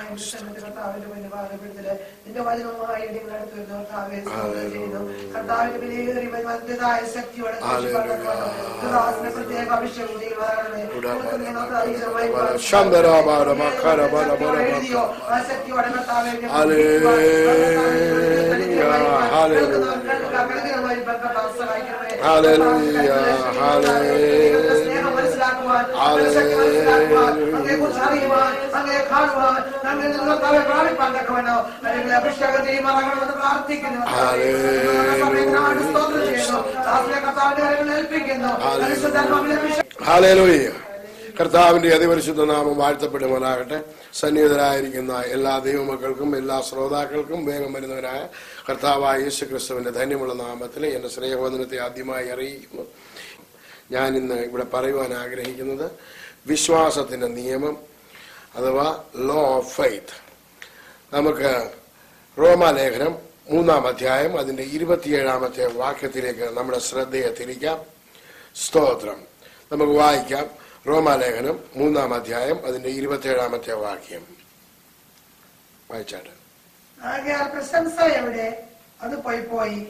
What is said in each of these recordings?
വിശ്രമത്തിൽ കർത്താവിന്റെ മുന്നിൽ പാതപ്പെടുത്തല് നിന്റെ വചനവുമായി നിങ്ങൾ അടുത്ത് വരുന്ന കർത്താവെ സ്തോത്രം ചെയ്യുന്നു കർത്താവിന്റെ വിലയേറി മതിയായ ശക്തിയോടെ ദാസിനെ പ്രത്യേക അഭിഷേകം ചെയ്യുവാനാണ് എഴുതിയോ ആ ശക്തിയോടെ കർത്താവെ സ്നേഹം മനസ്സിലാക്കുവാൻ ശക്തി മനസ്സിലാക്കുവാൻ അങ്ങയെക്കുറിച്ച് അറിയുവാൻ അങ്ങയെ കാണുവാൻ അങ്ങ് കർത്താവെ പ്രാപിപ്പാൻ തക്കവണ്ണോ അല്ലെങ്കിൽ അഭിഷേകം ചെയ്യുമാറാകണമെന്ന് പ്രാർത്ഥിക്കുന്നു സമയത്തിനാണ് സ്തോത്രം ചെയ്യുന്നു ദാസിനെ കർത്താവിന്റെ കാര്യങ്ങൾ ഏൽപ്പിക്കുന്നു പരിശുദ്ധാത്മാവിനെ അഭിഷേകം ഹാലേലൂയ കർത്താവിന്റെ അതിപരിശുദ്ധ നാമം വാഴ്ത്തപ്പെടുവാനാകട്ടെ സന്നിഹിതരായിരിക്കുന്ന എല്ലാ ദൈവമക്കൾക്കും എല്ലാ ശ്രോതാക്കൾക്കും വേഗം വരുന്നവനായ കർത്താവായ യേശു ക്രിസ്തുവിന്റെ ധന്യമുള്ള നാമത്തിൽ എന്റെ സ്നേഹവന്ദനത്തെ ആദ്യമായി അറിയിക്കുന്നു ഞാൻ ഇന്ന് ഇവിടെ പറയുവാൻ ആഗ്രഹിക്കുന്നത് വിശ്വാസത്തിന്റെ നിയമം അഥവാ ലോ ഓഫ് ഫെയ്ത്ത് നമുക്ക് റോമാലേഖനം മൂന്നാം അധ്യായം അതിന്റെ ഇരുപത്തിയേഴാമത്തെ വാക്യത്തിലേക്ക് നമ്മുടെ ശ്രദ്ധയെ തിരിക്കാം സ്തോത്രം നമുക്ക് വായിക്കാം റോമാലേഖനം മൂന്നാം അധ്യായം അതിന്റെ ഇരുപത്തിയേഴാമത്തെ വാക്യം വായിച്ചാട്ട് ആകയാൽ പ്രശംസ എവിടെ അത് പോയി പോയി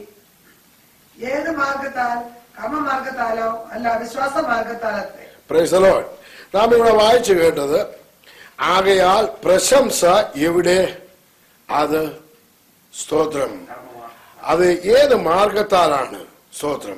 ഏത് മാർഗത്താൽ കർമ്മമാർഗത്താലോ അല്ല വിശ്വാസ മാർഗത്താലത്തെ പ്രൈസ് the Lord. നാം ഇവിടെ വായിച്ചു കേട്ടത് ആകയാൽ പ്രശംസ എവിടെ അത് സ്തോത്രം അത് ഏത് മാർഗത്താലാണ് സ്തോത്രം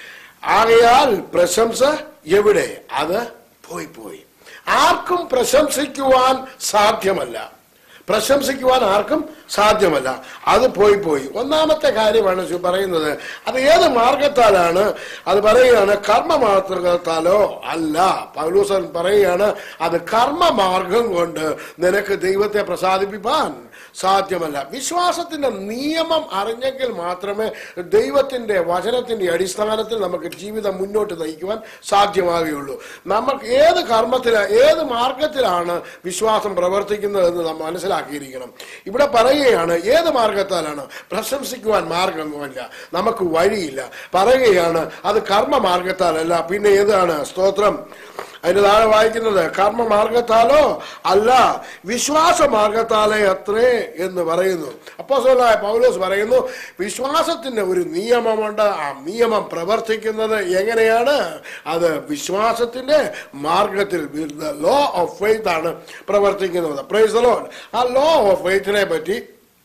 ആകയാൽ പ്രശംസ എവിടെ അത് പോയി പോയി ആർക്കും പ്രശംസിക്കുവാൻ സാധ്യമല്ല പ്രശംസിക്കുവാൻ ആർക്കും സാധ്യമല്ല അത് പോയി പോയി ഒന്നാമത്തെ കാര്യമാണ് ശു പറയുന്നത് അത് ഏത് മാർഗത്താലാണ് അത് പറയുകയാണ് കർമ്മമാർഗത്താലോ അല്ല പൗലൂസൻ പറയുകയാണ് അത് കർമ്മമാർഗം കൊണ്ട് നിനക്ക് ദൈവത്തെ പ്രസാദിപ്പിക്കാൻ സാധ്യമല്ല വിശ്വാസത്തിന്റെ നിയമം അറിഞ്ഞെങ്കിൽ മാത്രമേ ദൈവത്തിന്റെ വചനത്തിന്റെ അടിസ്ഥാനത്തിൽ നമുക്ക് ജീവിതം മുന്നോട്ട് നയിക്കുവാൻ സാധ്യമാകുകയുള്ളൂ നമുക്ക് ഏത് കർമ്മത്തിലാണ് ഏത് മാർഗത്തിലാണ് വിശ്വാസം പ്രവർത്തിക്കുന്നത് എന്ന് നാം മനസ്സിലാക്കിയിരിക്കണം ഇവിടെ പറയുകയാണ് ഏത് മാർഗത്താലാണ് പ്രശംസിക്കുവാൻ മാർഗമില്ല നമുക്ക് വഴിയില്ല പറയുകയാണ് അത് കർമ്മ മാർഗത്താലല്ല പിന്നെ ഏതാണ് സ്തോത്രം അതിന് താഴെ വായിക്കുന്നത് കർമ്മമാർഗത്താലോ അല്ല വിശ്വാസ മാർഗത്താലേ അത്രേ എന്ന് പറയുന്നു അപ്പോ പൗലോസ് പറയുന്നു വിശ്വാസത്തിന്റെ ഒരു നിയമമുണ്ട് ആ നിയമം പ്രവർത്തിക്കുന്നത് എങ്ങനെയാണ് അത് വിശ്വാസത്തിന്റെ മാർഗത്തിൽ ലോ ഓഫ് ഫെയ്ത്ത് ആണ് പ്രവർത്തിക്കുന്നത് പ്രൈസ് ലോൺ ആ ലോ ഓഫ് ഫെയ്ത്തിനെ പറ്റി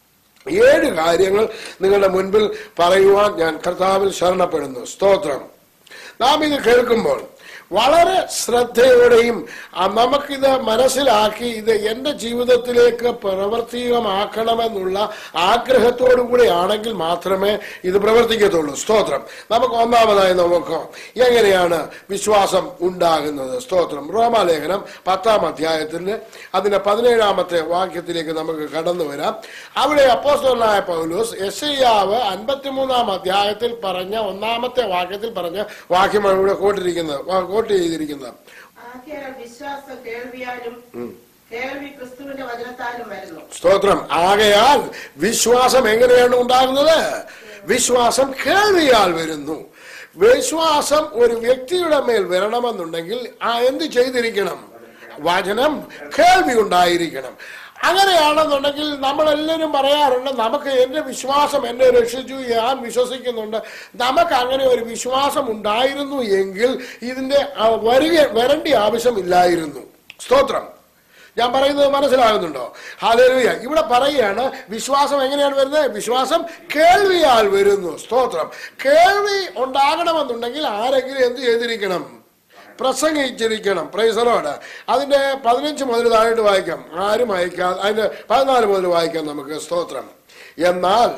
ഏഴ് കാര്യങ്ങൾ നിങ്ങളുടെ മുൻപിൽ പറയുവാൻ ഞാൻ കർത്താവിൽ ശരണപ്പെടുന്നു സ്തോത്രം നാം ഇത് കേൾക്കുമ്പോൾ വളരെ ശ്രദ്ധയോടെയും ആ, നമുക്കിത് മനസ്സിലാക്കി ഇത് എൻ്റെ ജീവിതത്തിലേക്ക് പ്രവർത്തികമാക്കണമെന്നുള്ള ആഗ്രഹത്തോടു കൂടി ആണെങ്കിൽ മാത്രമേ ഇത് പ്രവർത്തിക്കത്തുള്ളൂ സ്തോത്രം നമുക്ക് ഒന്നാമതായി നോക്കാം എങ്ങനെയാണ് വിശ്വാസം ഉണ്ടാകുന്നത് സ്തോത്രം റോമാലേഖനം പത്താം അധ്യായത്തിന്റെ അതിന്റെ പതിനേഴാമത്തെ വാക്യത്തിലേക്ക് നമുക്ക് കടന്നു വരാം അവിടെ അപ്പോസ്തലനായ പൗലോസ് യെശയ്യാവ് അൻപത്തിമൂന്നാം അധ്യായത്തിൽ പറഞ്ഞ ഒന്നാമത്തെ വാക്യത്തിൽ പറഞ്ഞ വാക്യമാണ് ഇവിടെ കോട്ടിരിക്കുന്നത് വാ- കോട്ട് ചെയ്തിരിക്കുന്നത് ആകയാൽ വിശ്വാസം കേൾവിയാലും കേൾവി ക്രിസ്തുവിന്റെ വചനത്താലും വരുന്നു സ്തോത്രം ആകയാൽ വിശ്വാസം എങ്ങനെയാണ് ഉണ്ടാകുന്നത് വിശ്വാസം കേൾവിയാൽ വരുന്നു വിശ്വാസം ഒരു വ്യക്തിയുടെ മേൽ വരണമെന്നുണ്ടെങ്കിൽ ആ എന്ത് ചെയ്തിരിക്കണം വചനം കേൾവി ഉണ്ടായിരിക്കണം അങ്ങനെയാണെന്നുണ്ടെങ്കിൽ നമ്മളെല്ലാവരും പറയാറുണ്ട് നമുക്ക് എന്റെ വിശ്വാസം എന്നെ രക്ഷിച്ചു ഞാൻ വിശ്വസിക്കുന്നുണ്ട് നമുക്ക് അങ്ങനെ ഒരു വിശ്വാസം ഉണ്ടായിരുന്നു എങ്കിൽ ഇതിന്റെ ആ, വരിക വരേണ്ട ആവശ്യമില്ലായിരുന്നു സ്തോത്രം ഞാൻ പറയുന്നത് മനസ്സിലാകുന്നുണ്ടോ ഹാലേലുയ ഇവിടെ പറയുകയാണ് വിശ്വാസം എങ്ങനെയാണ് വരുന്നത് വിശ്വാസം കേൾവിയാൽ വരുന്നു സ്തോത്രം കേൾവി ഉണ്ടാകണമെന്നുണ്ടെങ്കിൽ ആരെങ്കിലും എന്ത് ചെയ്തിരിക്കണം പ്രസംഗിച്ചിരിക്കണം പ്രൈസറോട് അതിന്റെ പതിനഞ്ച് മുതൽ താഴോട്ട് വായിക്കാം ആരും അയക്കാം അതിന്റെ പതിനാല് മുതൽ വായിക്കാം നമുക്ക് സ്തോത്രം എന്നാൽ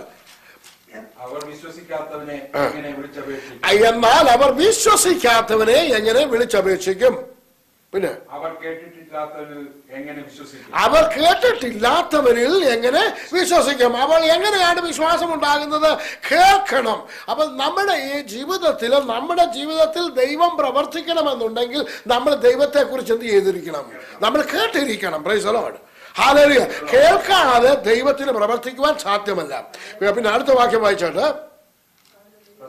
അവർ വിശ്വസിക്കാത്തവനെ എങ്ങനെ വിളിച്ചപേക്ഷിക്കും എന്നാൽ അവർ വിശ്വസിക്കാത്തവനെ എങ്ങനെ വിളിച്ചപേക്ഷിക്കും പിന്നെ അവർ കേട്ടിട്ടില്ലാത്തവരിൽ എങ്ങനെ വിശ്വസിക്കും അവർ കേട്ടിട്ടില്ലാത്തവരിൽ എങ്ങനെ വിശ്വസിക്കും അപ്പോൾ എങ്ങനെയാണ് വിശ്വാസം ഉണ്ടാകുന്നത് കേൾക്കണം അപ്പൊ നമ്മുടെ ഈ ജീവിതത്തിൽ നമ്മുടെ ജീവിതത്തിൽ ദൈവം പ്രവർത്തിക്കണമെന്നുണ്ടെങ്കിൽ നമ്മൾ ദൈവത്തെ കുറിച്ച് എന്ത് ചെയ്തിരിക്കണം നമ്മൾ കേട്ടിരിക്കണം പ്രൈസലോട് ഹാലരിയ കേൾക്കാതെ ദൈവത്തിന് പ്രവർത്തിക്കുവാൻ സാധ്യമല്ല പിന്നെ അടുത്ത വാക്യം വായിച്ചോട്ട്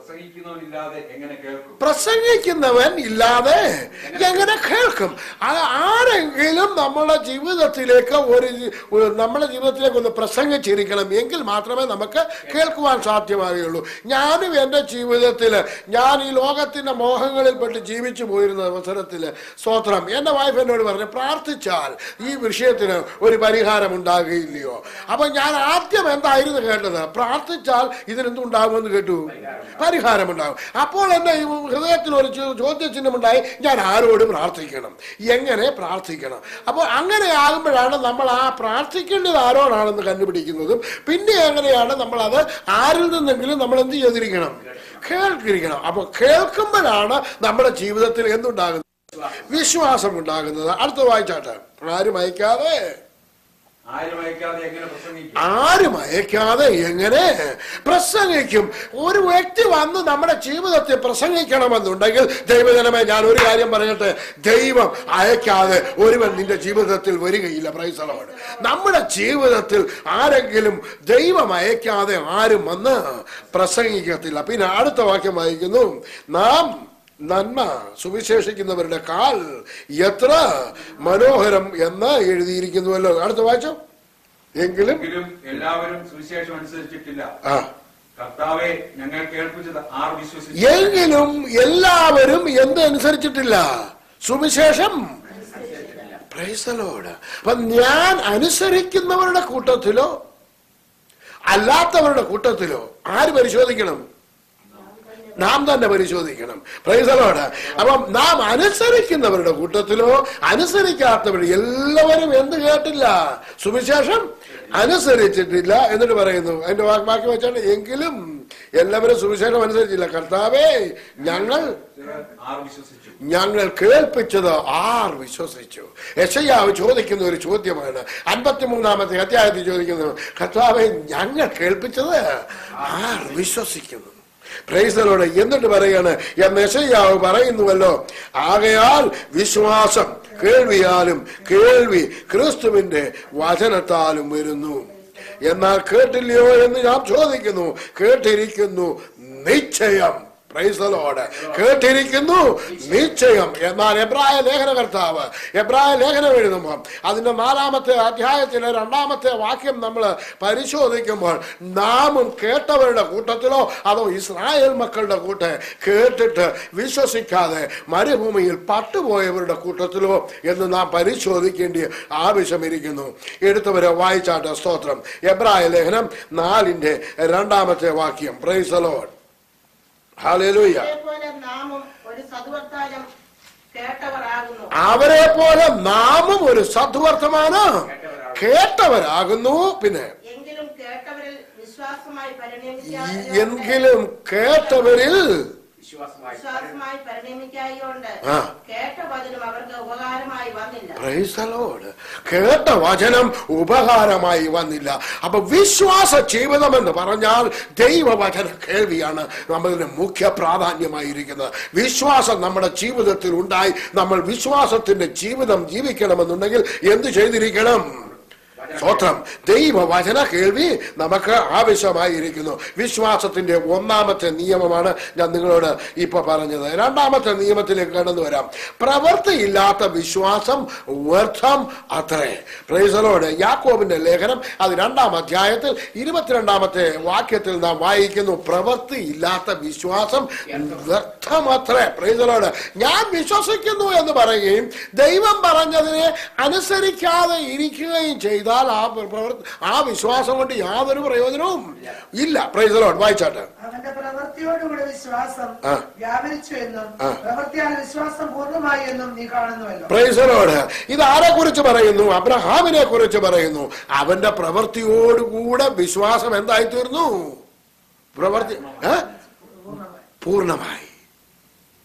പ്രസംഗിക്കുന്നവനില്ലാതെ എങ്ങനെ കേൾക്കും പ്രസംഗിക്കുന്നവൻ ഇല്ലാതെ എങ്ങനെ കേൾക്കും അത് ആരെങ്കിലും നമ്മുടെ ജീവിതത്തിലേക്ക് ഒരു ഒരു നമ്മുടെ ജീവിതത്തിലേക്ക് ഒന്ന് പ്രസംഗിച്ചിരിക്കണം എങ്കിൽ മാത്രമേ നമുക്ക് കേൾക്കുവാൻ സാധ്യമാകുകയുള്ളൂ ഞാനും എൻ്റെ ജീവിതത്തിൽ ഞാൻ ഈ ലോകത്തിന്റെ മോഹങ്ങളിൽപ്പെട്ട് ജീവിച്ചു പോയിരുന്ന അവസരത്തിൽ സ്തോത്രം എൻ്റെ വൈഫ് എന്നോട് പറഞ്ഞു പ്രാർത്ഥിച്ചാൽ ഈ വിഷയത്തിന് ഒരു പരിഹാരം ഉണ്ടാകുകയില്ലയോ അപ്പൊ ഞാൻ ആദ്യം എന്തായിരുന്നു കേട്ടത് പ്രാർത്ഥിച്ചാൽ ഇതിനെന്തുണ്ടാകുമെന്ന് കേട്ടു പരിഹാരം ഉണ്ടാകും അപ്പോൾ എൻ്റെ ഈ ഹൃദയത്തിൽ ഒരു ചോ- ചോദ്യചിഹ്നമുണ്ടായി ഞാൻ ആരോട് പ്രാർത്ഥിക്കണം എങ്ങനെ പ്രാർത്ഥിക്കണം അപ്പോൾ അങ്ങനെ ആകുമ്പോഴാണ് നമ്മൾ ആ പ്രാർത്ഥിക്കേണ്ടത് ആരോടാണെന്ന് കണ്ടുപിടിക്കുന്നതും പിന്നെ എങ്ങനെയാണ് നമ്മൾ അത് ആരിൽ നിന്നെങ്കിലും നമ്മൾ എന്ത് ചെയ്തിരിക്കണം കേൾക്കിരിക്കണം അപ്പൊ കേൾക്കുമ്പോഴാണ് നമ്മുടെ ജീവിതത്തിൽ എന്തുണ്ടാകുന്നത് വിശ്വാസം ഉണ്ടാകുന്നത് അടുത്ത വായിച്ചാട്ടെ ആരും അയക്കാതെ ആരും അയക്കാതെ എങ്ങനെ പ്രസംഗിക്കും ആരും അയക്കാതെ എങ്ങനെ പ്രസംഗിക്കും ഒരു വ്യക്തി വന്ന് നമ്മുടെ ജീവിതത്തിൽ പ്രസംഗിക്കണമെന്നുണ്ടെങ്കിൽ ദൈവജനമേ ഞാൻ ഒരു കാര്യം പറയട്ടെ ദൈവം അയക്കാതെ ഒരുവൻ നിന്റെ ജീവിതത്തിൽ വരികയില്ല പ്രൈസലമാണ് നമ്മുടെ ജീവിതത്തിൽ ആരെങ്കിലും ദൈവം അയക്കാതെ ആരും വന്ന് പ്രസംഗിക്കത്തില്ല പിന്നെ അടുത്ത വാക്യം വായിക്കുന്നു നാം നന്മ സുവിശേഷിക്കുന്നവരുടെ കാൽ എത്ര മനോഹരം എന്ന് എഴുതിയിരിക്കുന്നുവല്ലോ അടുത്ത വായിച്ചോ എങ്കിലും എങ്കിലും എല്ലാവരും സുവിശേഷം അനുസരിച്ചിട്ടില്ല ആ കർത്താവെ ഞങ്ങൾ കേൾപ്പിച്ചത് ആർ വിശ്വസിച്ചു എങ്കിലും എല്ലാവരും എന്ത് അനുസരിച്ചിട്ടില്ല സുവിശേഷം Praise the Lord. അപ്പൊ ഞാൻ അനുസരിക്കുന്നവരുടെ കൂട്ടത്തിലോ അല്ലാത്തവരുടെ കൂട്ടത്തിലോ ആര് പരിശോധിക്കണം നാം തന്നെ പരിശോധിക്കണം പ്രൈസലോട് അപ്പം നാം അനുസരിക്കുന്നവരുടെ കൂട്ടത്തിലോ അനുസരിക്കാത്തവർ എല്ലാവരും എന്ത് കേട്ടില്ല സുവിശേഷം അനുസരിച്ചിട്ടില്ല എന്നിട്ട് പറയുന്നു അതിന്റെ വാ- ബാക്കി വെച്ചാണ് എങ്കിലും എല്ലാവരും സുവിശേഷം അനുസരിച്ചില്ല കർത്താവേ ഞങ്ങൾ ആർ വിശ്വസിച്ചു ഞങ്ങൾ കേൾപ്പിച്ചത് ആർ വിശ്വസിച്ചു യശയ്യാവ് ചോദിക്കുന്ന ഒരു ചോദ്യമാണ് അൻപത്തിമൂന്നാമത്തെ അധ്യായത്തിൽ ചോദിക്കുന്നത് കർത്താവെ ഞങ്ങൾ കേൾപ്പിച്ചത് ആർ വിശ്വസിക്കുന്നു പ്രൈസലോട് എന്നിട്ട് പറയാണ് എന്ന് യശയ്യാവ് പറയുന്നുവല്ലോ ആകയാൽ വിശ്വാസം കേൾവിയാലും കേൾവി ക്രിസ്തുവിന്റെ വചനത്താലും വരുന്നു എന്നാൽ കേട്ടില്ലയോ എന്ന് ഞാൻ ചോദിക്കുന്നു കേട്ടിരിക്കുന്നു നിശ്ചയം പ്രൈസലോട് കേട്ടിരിക്കുന്നു നിശ്ചയം എന്നാൽ എബ്രായ ലേഖനകർത്താവ് എബ്രായ ലേഖനം എഴുതുമ്പോൾ അതിന്റെ നാലാമത്തെ അധ്യായത്തിലെ രണ്ടാമത്തെ വാക്യം നമ്മൾ പരിശോധിക്കുമ്പോൾ നാമും കേട്ടവരുടെ കൂട്ടത്തിലോ അതോ ഇസ്രായേൽ മക്കളുടെ കൂട്ട് കേട്ടിട്ട് വിശ്വസിക്കാതെ മരുഭൂമിയിൽ പട്ടുപോയവരുടെ കൂട്ടത്തിലോ എന്ന് നാം പരിശോധിക്കേണ്ട ആവശ്യമിരിക്കുന്നു എടുത്തവരെ വായിച്ചാട്ട സ്തോത്രം എബ്രായ ലേഖനം നാലിന്റെ രണ്ടാമത്തെ വാക്യം പ്രൈസലോഡ് ഹാലേലൂയ അതേപോലെ നാമും ഒരു സദ്വർത്താനം കേട്ടവരാകുന്നു അവരെ പോലെ നാമും ഒരു സദ്വർത്തമാനം കേട്ടവരാകുന്നു പിന്നെ എങ്കിലും കേട്ടവരിൽ വിശ്വാസമായി ഈ- പരിണമിക്കാതെ എങ്കിലും കേട്ടവരിൽ വിശ്വാസമായി പരിണമിക്കായോണ്ട് ആ. കേട്ട വചനം അവർക്ക് ഉപകാരമായി വന്നില്ല Praise the Lord. കേട്ട വചനം ഉപകാരമായി വന്നില്ല അപ്പൊ വിശ്വാസ ജീവിതം എന്ന് പറഞ്ഞാൽ ദൈവവചന കേൾവിയാണ് നമ്മളിന് മുഖ്യ പ്രാധാന്യമായിരിക്കുന്നത് വിശ്വാസം നമ്മുടെ ജീവിതത്തിൽ ഉണ്ടായി നമ്മൾ വിശ്വാസത്തിന്റെ ജീവിതം ജീവിക്കണമെന്നുണ്ടെങ്കിൽ എന്ത് ചെയ്തിരിക്കണം സ്തോത്രം ദൈവവചന കേൾവി നമുക്ക് ആവശ്യമായിരിക്കുന്നു വിശ്വാസത്തിന്റെ ഒന്നാമത്തെ നിയമമാണ് ഞാൻ നിങ്ങളോട് ഇപ്പൊ പറഞ്ഞത് രണ്ടാമത്തെ നിയമത്തിലേക്ക് കടന്നു വരാം പ്രവൃത്തിയില്ലാത്ത വിശ്വാസം വ്യർത്ഥം അത്രേ പ്രൈസലോട് യാക്കോബിന്റെ ലേഖനം അത് രണ്ടാം അധ്യായത്തിൽ ഇരുപത്തിരണ്ടാമത്തെ വാക്യത്തിൽ നാം വായിക്കുന്നു പ്രവൃത്തിയില്ലാത്ത വിശ്വാസം വ്യർത്ഥം അത്രേ പ്രൈസലോട് ഞാൻ വിശ്വസിക്കുന്നു എന്ന് പറയുകയും ദൈവം പറഞ്ഞതിനെ അനുസരിക്കാതെ ഇരിക്കുകയും ചെയ്താൽ ആ പ്രവൃത്തി ആ വിശ്വാസം കൊണ്ട് യാതൊരു പ്രയോജനവും ഇല്ല പ്രൈസലോട് വായിച്ചാട്ടെ അവന്റെ പ്രവൃത്തിയോടുകൂടെ വിശ്വാസം ആ. വ്യാപരിച്ചു എന്നും ആ. പ്രവൃത്തിയാൽ വിശ്വാസം പൂർണ്ണമായി എന്നും നീ കാണുന്നുവല്ലോ പ്രൈസലോട് ഇത് ആരെ കുറിച്ച് പറയുന്നു അബ്രഹാമിനെ കുറിച്ച് പറയുന്നു അവന്റെ പ്രവൃത്തിയോടുകൂടെ വിശ്വാസം എന്തായി തീർന്നു പ്രവൃത്തി ഏ? പൂർണ്ണമായി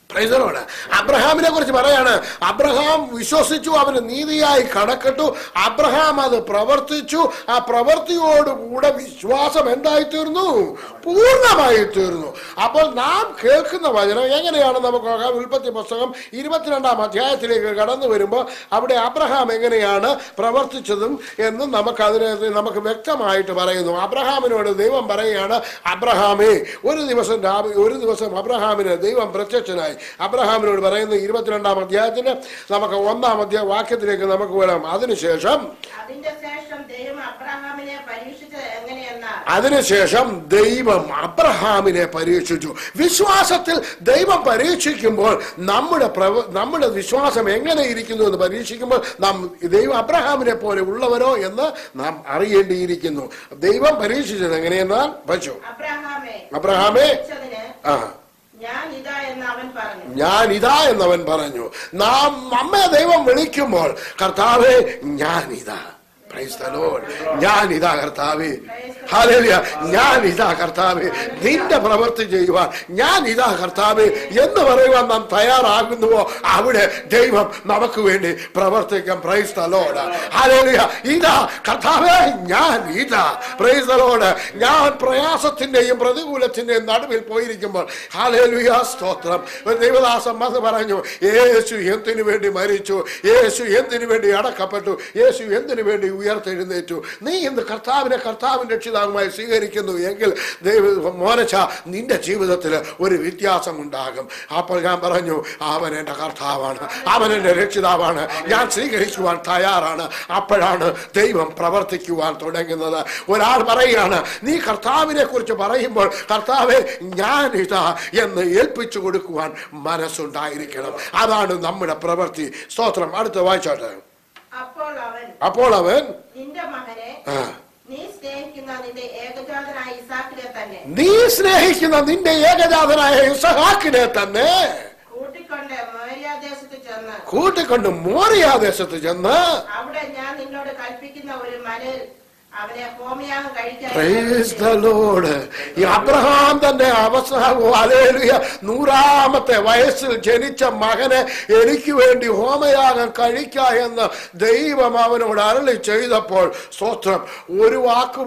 Praise the Lord. അബ്രഹാമിനെ കുറിച്ച് പറയാണ് അബ്രഹാം വിശ്വസിച്ചു അവന് നീതിയായി കണക്കിട്ടു അബ്രഹാം അത് പ്രവർത്തിച്ചു ആ പ്രവൃത്തിയോടുകൂടെ വിശ്വാസം എന്തായി തീർന്നു പൂർണ്ണമായി തീർന്നു അപ്പോൾ നാം കേൾക്കുന്ന വചനം എങ്ങനെയാണ് നമുക്ക് നോക്കാം ഉൽപ്പത്തി പുസ്തകം ഇരുപത്തിരണ്ടാം അധ്യായത്തിലേക്ക് കടന്നു വരുമ്പോൾ അവിടെ അബ്രഹാം എങ്ങനെയാണ് പ്രവർത്തിച്ചതും എന്നും നമുക്ക് അതിനെ നമുക്ക് വ്യക്തമായിട്ട് പറയുന്നു അബ്രഹാമിനോട് ദൈവം പറയുകയാണ് അബ്രഹാമേ ഒരു ദിവസം രാവിലെ ഒരു ദിവസം അബ്രഹാമിന് ദൈവം പ്രത്യക്ഷനായി അബ്രഹാമിനോട് പറയുന്നു ഇരുപത്തിരണ്ടാം അധ്യായത്തിന് നമുക്ക് ഒന്നാം അധ്യായ വാക്യത്തിലേക്ക് നമുക്ക് വരാം അതിനുശേഷം അതിന്റെ ശേഷം ദൈവം അബ്രഹാമിനെ പരീക്ഷിച്ചത് എങ്ങനെയെന്നാൽ അതിനുശേഷം ദൈവം അബ്രഹാമിനെ പരീക്ഷിച്ചു വിശ്വാസത്തിൽ ദൈവം പരീക്ഷിക്കുമ്പോൾ നമ്മുടെ പ്രവ നമ്മുടെ വിശ്വാസം എങ്ങനെ ഇരിക്കുന്നു എന്ന് പരീക്ഷിക്കുമ്പോൾ നാം ദൈവം അബ്രഹാമിനെ പോലെ ഉള്ളവരോ എന്ന് നാം അറിയേണ്ടിയിരിക്കുന്നു ദൈവം പരീക്ഷിച്ചത് എങ്ങനെയെന്നാൽ വച്ചു അബ്രഹാമെ അബ്രഹാമേ പരീക്ഷിച്ചതിന് ആ ഞാൻ ഇതാ എന്ന് അവൻ പറഞ്ഞു ഞാൻ ഇതാ എന്നവൻ പറഞ്ഞു നാം നമ്മെ ദൈവം വിളിക്കുമ്പോൾ കർത്താവേ ഞാൻ ഇതാ Praise the Lord. ഞാൻ ഇതാ കർത്താവേ ഹാലേലിയ ഞാൻ ഇതാ കർത്താവേ നിന്റെ പ്രവൃത്തി ചെയ്യുവാൻ ഞാൻ ഇതാ കർത്താവേ എന്ന് പറയുവാൻ നാം തയ്യാറാകുന്നുവോ അവിടെ ദൈവം നമുക്ക് വേണ്ടി പ്രവർത്തിക്കാം പ്രൈസ് തലോട് ഹാലേലിയ ഇതാ കർത്താവേ ഞാൻ ഇതാ പ്രൈസ് തലോട് ഞാൻ പ്രയാസത്തിന്റെയും പ്രതികൂലത്തിന്റെയും നടുവിൽ പോയിരിക്കുമ്പോൾ ഹാലേലുയ സ്തോത്രം ഒരു ദൈവദാസം വന്ന് പറഞ്ഞു യേശു എന്തിനു വേണ്ടി മരിച്ചു യേശു എന്തിനു വേണ്ടി അടക്കപ്പെട്ടു യേശു എന്തിനു വേണ്ടി ഉയർത്തെഴുന്നേറ്റു നീ ഇന്ന് കർത്താവിനെ കർത്താവിന്റെ രക്ഷിതാവുമായി സ്വീകരിക്കുന്നു എങ്കിൽ ദൈവ മോനച്ച നിന്റെ ജീവിതത്തിൽ ഒരു വ്യത്യാസം ഉണ്ടാകും അപ്പോൾ ഞാൻ പറഞ്ഞു അവൻ എൻ്റെ കർത്താവാണ് അവൻ എൻ്റെ രക്ഷിതാവാണ് ഞാൻ സ്വീകരിക്കുവാൻ തയ്യാറാണ് അപ്പോഴാണ് ദൈവം പ്രവർത്തിക്കുവാൻ തുടങ്ങുന്നത് ഒരാൾ പറയുകയാണ് നീ കർത്താവിനെ കുറിച്ച് പറയുമ്പോൾ കർത്താവെ ഞാൻ ഇതാ എന്ന് ഏൽപ്പിച്ചു കൊടുക്കുവാൻ മനസ്സുണ്ടായിരിക്കണം അതാണ് നമ്മുടെ പ്രവൃത്തി സ്തോത്രം അടുത്ത വായിച്ചോട്ടെ അപ്പോൾ അവൻ അപ്പോൾ അവൻ നിന്റെ മകനെ ആ, നീ സ്നേഹിക്കുന്ന നിന്റെ ഏകജാതനായ ഇസാക്കിനെ തന്നെ നീ സ്നേഹിക്കുന്ന നിന്റെ ഏകജാതനായ ഇസഹാക്കിനെ തന്നെ കൂട്ടിക്കൊണ്ട് മോര്യാദേശത്ത് ചെന്ന് കൂട്ടിക്കൊണ്ട് മോറിയാദേശത്ത് ചെന്ന് അവിടെ ഞാൻ നിന്നോട് കൽപ്പിക്കുന്ന ഒരു മലയിൽ അവനെ ഹോമിയാഗം കഴിക്കാൻ Praise the Lord. ഈ അബ്രഹാം തന്റെ അവസാനം അലേലുയ നൂറാമത്തെ വയസ്സിൽ ജനിച്ച മകനെ എനിക്ക് വേണ്ടി ഹോമയാഗം കഴിക്ക എന്ന് ദൈവം അവനോട് അരളി ചെയ്തപ്പോൾ സ്തോത്രം ഒരു വാക്ക്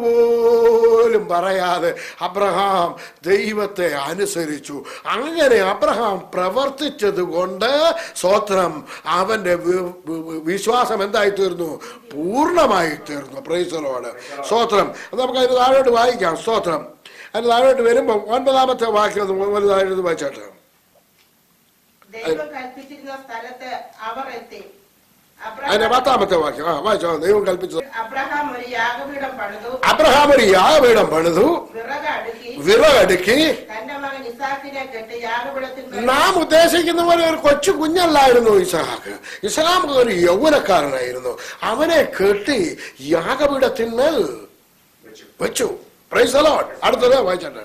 പോലും പറയാതെ അബ്രഹാം ദൈവത്തെ അനുസരിച്ചു അങ്ങനെ അബ്രഹാം പ്രവർത്തിച്ചത് കൊണ്ട് സ്തോത്രം അവന്റെ വി- വി- വിശ്വാസം എന്തായി തീർന്നു പൂർണ്ണമായി തീർന്നു പ്രൈസലോട് സ്തോത്രം അത് നമുക്ക് അതിന് താഴോട്ട് വായിക്കാം സ്തോത്രം അതിന് താഴോട്ട് വരുമ്പോൾ ഒൻപതാമത്തെ വാക്യം ഒന്ന് വലുതായിട്ട് വായിച്ചാട്ടെ ദൈവം കൽപ്പിച്ചിരുന്ന സ്ഥലത്ത് അവർ എത്തി അതിന്റെ അബ്രഹാം പത്താമത്തെ വാക്യം ആ വായിച്ചോ ദൈവം കൽപ്പിച്ചത് അബ്രഹാം ഒരു യാഗപീഠം പണിതു അബ്രഹാം ഒരു യാഗപീഠം പണിതു വിറക് അടുക്കി വിറകടുക്കി തന്റെ മകൻ ഇസാക്കിനെ കെട്ടി യാഗപീഠത്തിൽ നാം ഉദ്ദേശിക്കുന്ന പോലെ ഒരു കൊച്ചു കുഞ്ഞല്ലായിരുന്നു ഇസഹാക്ക് ഇസ്ലാം ഒരു യൗവനക്കാരനായിരുന്നു അവനെ കെട്ടി യാഗപീഠത്തിന്മേൽ വെച്ചു പ്രൈസ് അലോട്ട് അടുത്തത് വായിച്ചട്ടെ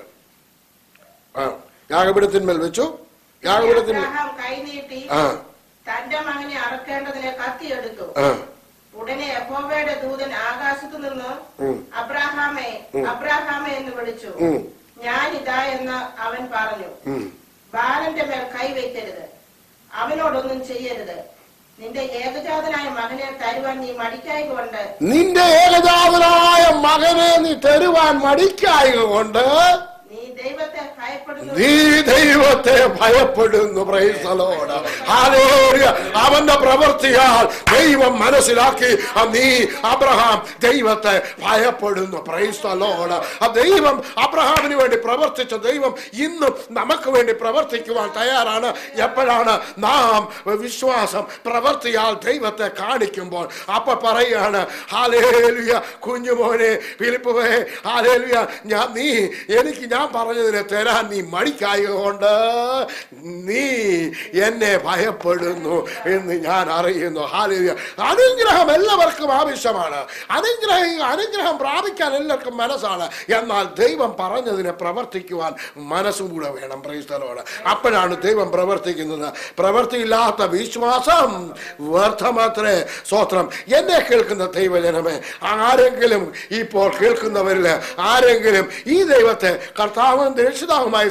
ആ യാഗപീഠത്തിന്മേൽ വെച്ചു യാഗപീഠത്തിന്മേൽ അബ്രഹാം കൈനീട്ടി ആ തന്റെ മകനെ അറക്കേണ്ടതിന് കത്തിയെടുത്തു ആ ഉടനെ യഹോവയുടെ ദൂതൻ ആകാശത്തു നിന്ന് ഉം. അബ്രാഹാമേ അബ്രാഹാമേ എന്ന് വിളിച്ചു ഉം. ഞാൻ ഇതാ എന്ന് അവൻ പറഞ്ഞു ഉം. ബാലന്റെ മേൽ കൈവയ്ക്കരുത് അവനോടൊന്നും ചെയ്യരുത് നിന്റെ ഏകജാതനായ മകനെ തരുവാൻ നീ മടിക്കായകൊണ്ട് നിന്റെ ഏകജാതനായ മകനെ നീ തരുവാൻ മടിക്കായക കൊണ്ട് നീ ദൈവത്തെ ഭയപ്പെടുന്നു നീ ദൈവത്തെ ഭയപ്പെടുന്നു പ്രൈസലോട് ഹാലേലൂയ അവന്റെ പ്രവൃത്തിയാൽ ദൈവം മനസ്സിലാക്കി ആ നീ അബ്രഹാം ദൈവത്തെ ഭയപ്പെടുന്നു പ്രൈസലോട് ആ ദൈവം അബ്രഹാമിന് വേണ്ടി പ്രവർത്തിച്ച ദൈവം ഇന്നും നമുക്ക് വേണ്ടി പ്രവർത്തിക്കുവാൻ തയ്യാറാണ് എപ്പോഴാണ് നാം വിശ്വാസം പ്രവൃത്തിയാൽ ദൈവത്തെ കാണിക്കുമ്പോൾ അപ്പൊ പറയാണ് ഹാലേലുയ കുഞ്ഞുമോനെ ഫിലിപ്പുവേ ഹാലേലുയ ഞാൻ നീ എനിക്ക് ഞാൻ പറഞ്ഞതിനെ തരാൻ നീ മടിക്കായതുകൊണ്ട് നീ എന്നെ ഭയപ്പെടുന്നു എന്ന് ഞാൻ അറിയുന്നു ഹാലേലുയ അനുഗ്രഹം എല്ലാവർക്കും ആവശ്യമാണ് അനുഗ്രഹം അനുഗ്രഹം പ്രാപിക്കാൻ എല്ലാവർക്കും മനസ്സാണ് എന്നാൽ ദൈവം പറഞ്ഞതിനെ പ്രവർത്തിക്കുവാൻ മനസ്സും കൂടെ വേണം പ്രൈസ്തലോട് അപ്പോഴാണ് ദൈവം പ്രവർത്തിക്കുന്നത് പ്രവൃത്തിയില്ലാത്ത വിശ്വാസം വ്യർത്ഥമാത്രേ സ്വത്രം എന്നെ കേൾക്കുന്ന ദൈവജനമേ ആരെങ്കിലും ഇപ്പോൾ കേൾക്കുന്നവരിൽ ആരെങ്കിലും ഈ ദൈവത്തെ കർത്താവും രക്ഷിതാവുമായി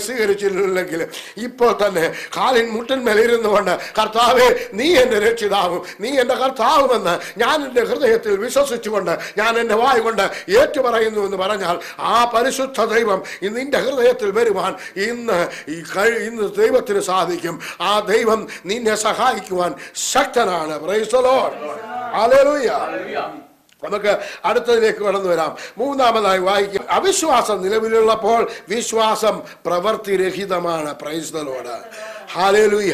സ്വീകരിച്ചില്ലെങ്കിൽ ഇപ്പോൾ തന്നെ കാലിൻ മുട്ടന്മേലിരുന്നുകൊണ്ട് കർത്താവെ നീ എൻ്റെ രക്ഷിതാവും നീ എൻ്റെ കർത്താവുമെന്ന് ഞാൻ എൻ്റെ ഹൃദയത്തിൽ വിശ്വസിച്ചുകൊണ്ട് ഞാൻ എൻ്റെ വായ കൊണ്ട് ഏറ്റുപറയുന്നു എന്ന് പറഞ്ഞാൽ ആ പരിശുദ്ധ ദൈവം ഇന്ന് നിന്റെ ഹൃദയത്തിൽ വരുവാൻ ഇന്ന് ഈ കഴി ഇന്ന് ദൈവത്തിന് സാധിക്കും ആ ദൈവം നിന്നെ സഹായിക്കുവാൻ ശക്തനാണ് Praise the Lord. Hallelujah. നമുക്ക് അടുത്തതിലേക്ക് കടന്നു വരാം മൂന്നാമതായി വായിക്കും അവിശ്വാസം നിലവിലുള്ളപ്പോൾ വിശ്വാസം പ്രവർത്തിരഹിതമാണ് പ്രൈസ്തലോട് ഹാലേലുയ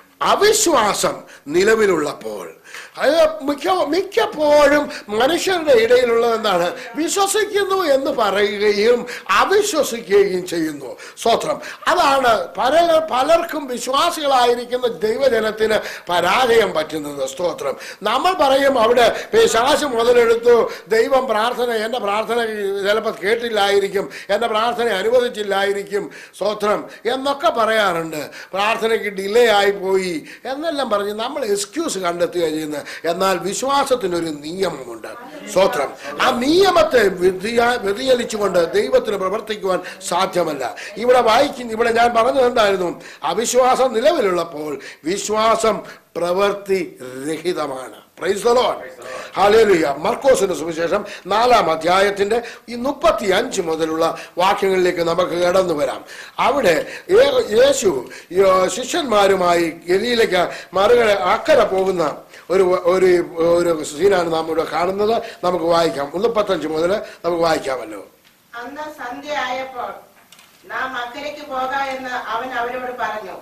അവിശ്വാസം നിലവിലുള്ളപ്പോൾ അത് മിക്ക മിക്കപ്പോഴും മനുഷ്യരുടെ ഇടയിലുള്ളത് എന്താണ് വിശ്വസിക്കുന്നു എന്ന് പറയുകയും അവിശ്വസിക്കുകയും ചെയ്യുന്നു സ്വത്രം അതാണ് പല പലർക്കും വിശ്വാസികളായിരിക്കുന്ന ദൈവജനത്തിന് പരാജയം പറ്റുന്നത് സ്തോത്രം നമ്മൾ പറയും അവിടെ പിശാശ് മുതലെടുത്തു ദൈവം പ്രാർത്ഥന എൻ്റെ പ്രാർത്ഥന ചിലപ്പോൾ കേട്ടില്ലായിരിക്കും എൻ്റെ പ്രാർത്ഥന അനുവദിച്ചില്ലായിരിക്കും സ്തോത്രം എന്നൊക്കെ പറയാറുണ്ട് പ്രാർത്ഥനയ്ക്ക് ഡിലേ ആയി പോയി എന്നെല്ലാം പറഞ്ഞ് നമ്മൾ എക്സ്ക്യൂസ് കണ്ടെത്തുക ചെയ്യുന്നത് എന്നാൽ വിശ്വാസത്തിനൊരു നിയമമുണ്ട് സ്തോത്രം ആ നിയമത്തെ വ്യതിയാ- വ്യതിചലിച്ചുകൊണ്ട് ദൈവത്തിന് പ്രവർത്തിക്കുവാൻ സാധ്യമല്ല ഇവിടെ വായിക്കുന്ന ഇവിടെ ഞാൻ പറഞ്ഞത് എന്തായിരുന്നു അവിശ്വാസം നിലവിലുള്ളപ്പോൾ വിശ്വാസം പ്രവൃത്തി രഹിതമാണ് പ്രൈസ് ദ ലോർഡ് ഹല്ലേലൂയ മർക്കോസിന്റെ സുവിശേഷം നാലാം അധ്യായത്തിന്റെ ഈ മുപ്പത്തി അഞ്ച് മുതലുള്ള വാക്യങ്ങളിലേക്ക് നമുക്ക് കടന്നു വരാം അവിടെ യേ- യേശു ഈ, ശിഷ്യന്മാരുമായി ഗലിയിലേക്ക് മറുകര അക്കരെ പോകുന്ന ഒരു ഒരു ഒരു സീനാണ് നാം ഇവിടെ കാണുന്നത് നമുക്ക് വായിക്കാം മുപ്പത്തഞ്ച് മുതൽ നമുക്ക് വായിക്കാമല്ലോ അന്ന് സന്ധ്യ ആയപ്പോൾ നാം അക്കരയ്ക്ക് പോക എന്ന് അവൻ അവരോട് പറഞ്ഞു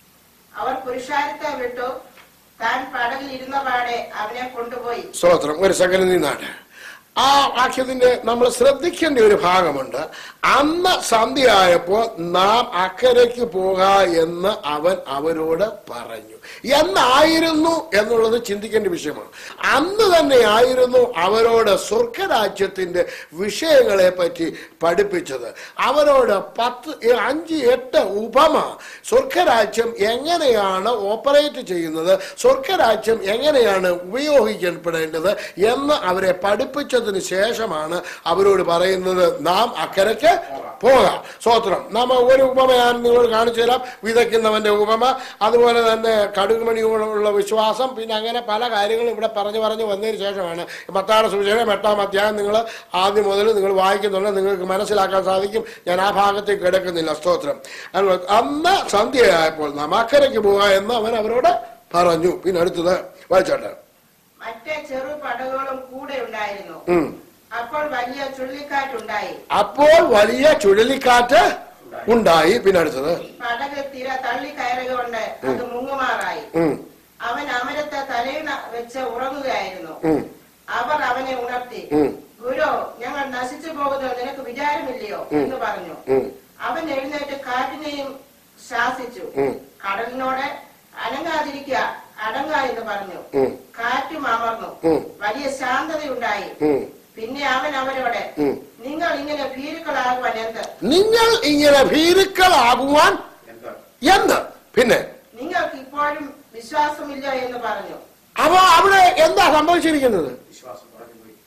അവർ പുരുഷാരത്തെ വിട്ടു താൻ പടകിൽ ഇരുന്ന പാടെ അവനെ കൊണ്ടുപോയി സ്തോത്രം ഒരു സെക്കൻഡ് നിന്നാണ് ആ വാക്യത്തിന്റെ നമ്മൾ ശ്രദ്ധിക്കേണ്ട ഒരു ഭാഗമുണ്ട് അന്ന് സന്ധ്യയായപ്പോൾ നാം അക്കരയ്ക്ക് പോക എന്ന് അവൻ അവരോട് പറഞ്ഞു എന്നായിരുന്നു എന്നുള്ളത് ചിന്തിക്കേണ്ട വിഷയമാണ് അന്ന് തന്നെ ആയിരുന്നു അവരോട് സ്വർഗരാജ്യത്തിന്റെ വിഷയങ്ങളെ പറ്റി പഠിപ്പിച്ചത് അവരോട് പത്ത് ഏ- അഞ്ച് എട്ട് ഉപമ സ്വർഗരാജ്യം എങ്ങനെയാണ് ഓപ്പറേറ്റ് ചെയ്യുന്നത് സ്വർഗരാജ്യം എങ്ങനെയാണ് ഉപയോഗിക്കപ്പെടേണ്ടത് എന്ന് അവരെ പഠിപ്പിച്ചതിന് ശേഷമാണ് അവരോട് പറയുന്നത് നാം അക്കരയ്ക്ക് പോകാം സ്വോത്രം നാം ഒരു ഉപമ ഞാൻ നിങ്ങളോട് കാണിച്ചു തരാം വിതയ്ക്കുന്നവന്റെ ഉപമ അതുപോലെ തന്നെ കടുകുമണിയോടുള്ള വിശ്വാസം പിന്നെ അങ്ങനെ പല കാര്യങ്ങളും ഇവിടെ പറഞ്ഞു പറഞ്ഞു വന്നതിന് ശേഷമാണ് മത്താട സുവിശേഷം എട്ടാം അധ്യായം നിങ്ങൾ ആദ്യം മുതൽ നിങ്ങൾ വായിക്കുന്നുണ്ട് നിങ്ങൾക്ക് മനസ്സിലാക്കാൻ സാധിക്കും ഞാൻ ആ ഭാഗത്തേക്ക് കിടക്കുന്നില്ല സ്തോത്രം അതുപോലെ അന്ന് സന്ധ്യയായപ്പോൾ നാം അക്കരയ്ക്ക് പോകാം എന്ന് അവൻ അവരോട് പറഞ്ഞു പിന്നെ അടുത്തത് വായിച്ചോട്ടെ മറ്റേ ചെറു പടകുകളും കൂടെ ഉണ്ടായിരുന്നു ഉം. അപ്പോൾ വലിയ ചുഴലിക്കാറ്റുണ്ടായി അപ്പോൾ വലിയ ചുഴലിക്കാറ്റ് ഉണ്ടായി പിന്നെ അടുത്തത് പടക് തിര തള്ളി കയറുകൊണ്ട് അത് മുങ്ങുമാറായി ഉം, അവൻ അമരത്തെ തലയിണ വെച്ച് ഉറങ്ങുകയായിരുന്നു ഉം, അവർ അവനെ ഉണർത്തി ഉം, ഗുരു ഞങ്ങൾ നശിച്ചു പോകുന്നത് നിനക്ക് വിചാരമില്ലയോ എന്ന് പറഞ്ഞു ഉം. അവൻ എഴുന്നേറ്റ് കാറ്റിനെയും ശാസിച്ചു ഉം. കടലിനോട് അനങ്ങാതിരിക്കുക അടങ്ങ എന്ന് പറഞ്ഞു ഉം. കാറ്റും അമർന്നു ഉം. വലിയ ശാന്തതയുണ്ടായി ഉം. പിന്നെ അവൻ അവരോട് ഉം. നിങ്ങൾ ഇങ്ങനെ ഭീരുക്കളാകുവാൻ എന്ത് നിങ്ങൾ ഇങ്ങനെ ഭീരുക്കളാകുവാൻ എന്താ എന്ത് പിന്നെ നിങ്ങൾക്ക് ഇപ്പോഴും വിശ്വാസമില്ല എന്ന് പറഞ്ഞു അപ്പൊ അവിടെ എന്താ സംഭവിച്ചിരിക്കുന്നത് വിശ്വാസം പറഞ്ഞു പോയി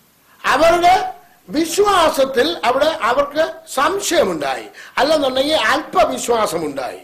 അവരുടെ വിശ്വാസത്തിൽ അവിടെ അവർക്ക് സംശയമുണ്ടായി അല്ലെന്നുണ്ടെങ്കിൽ അല്പവിശ്വാസമുണ്ടായി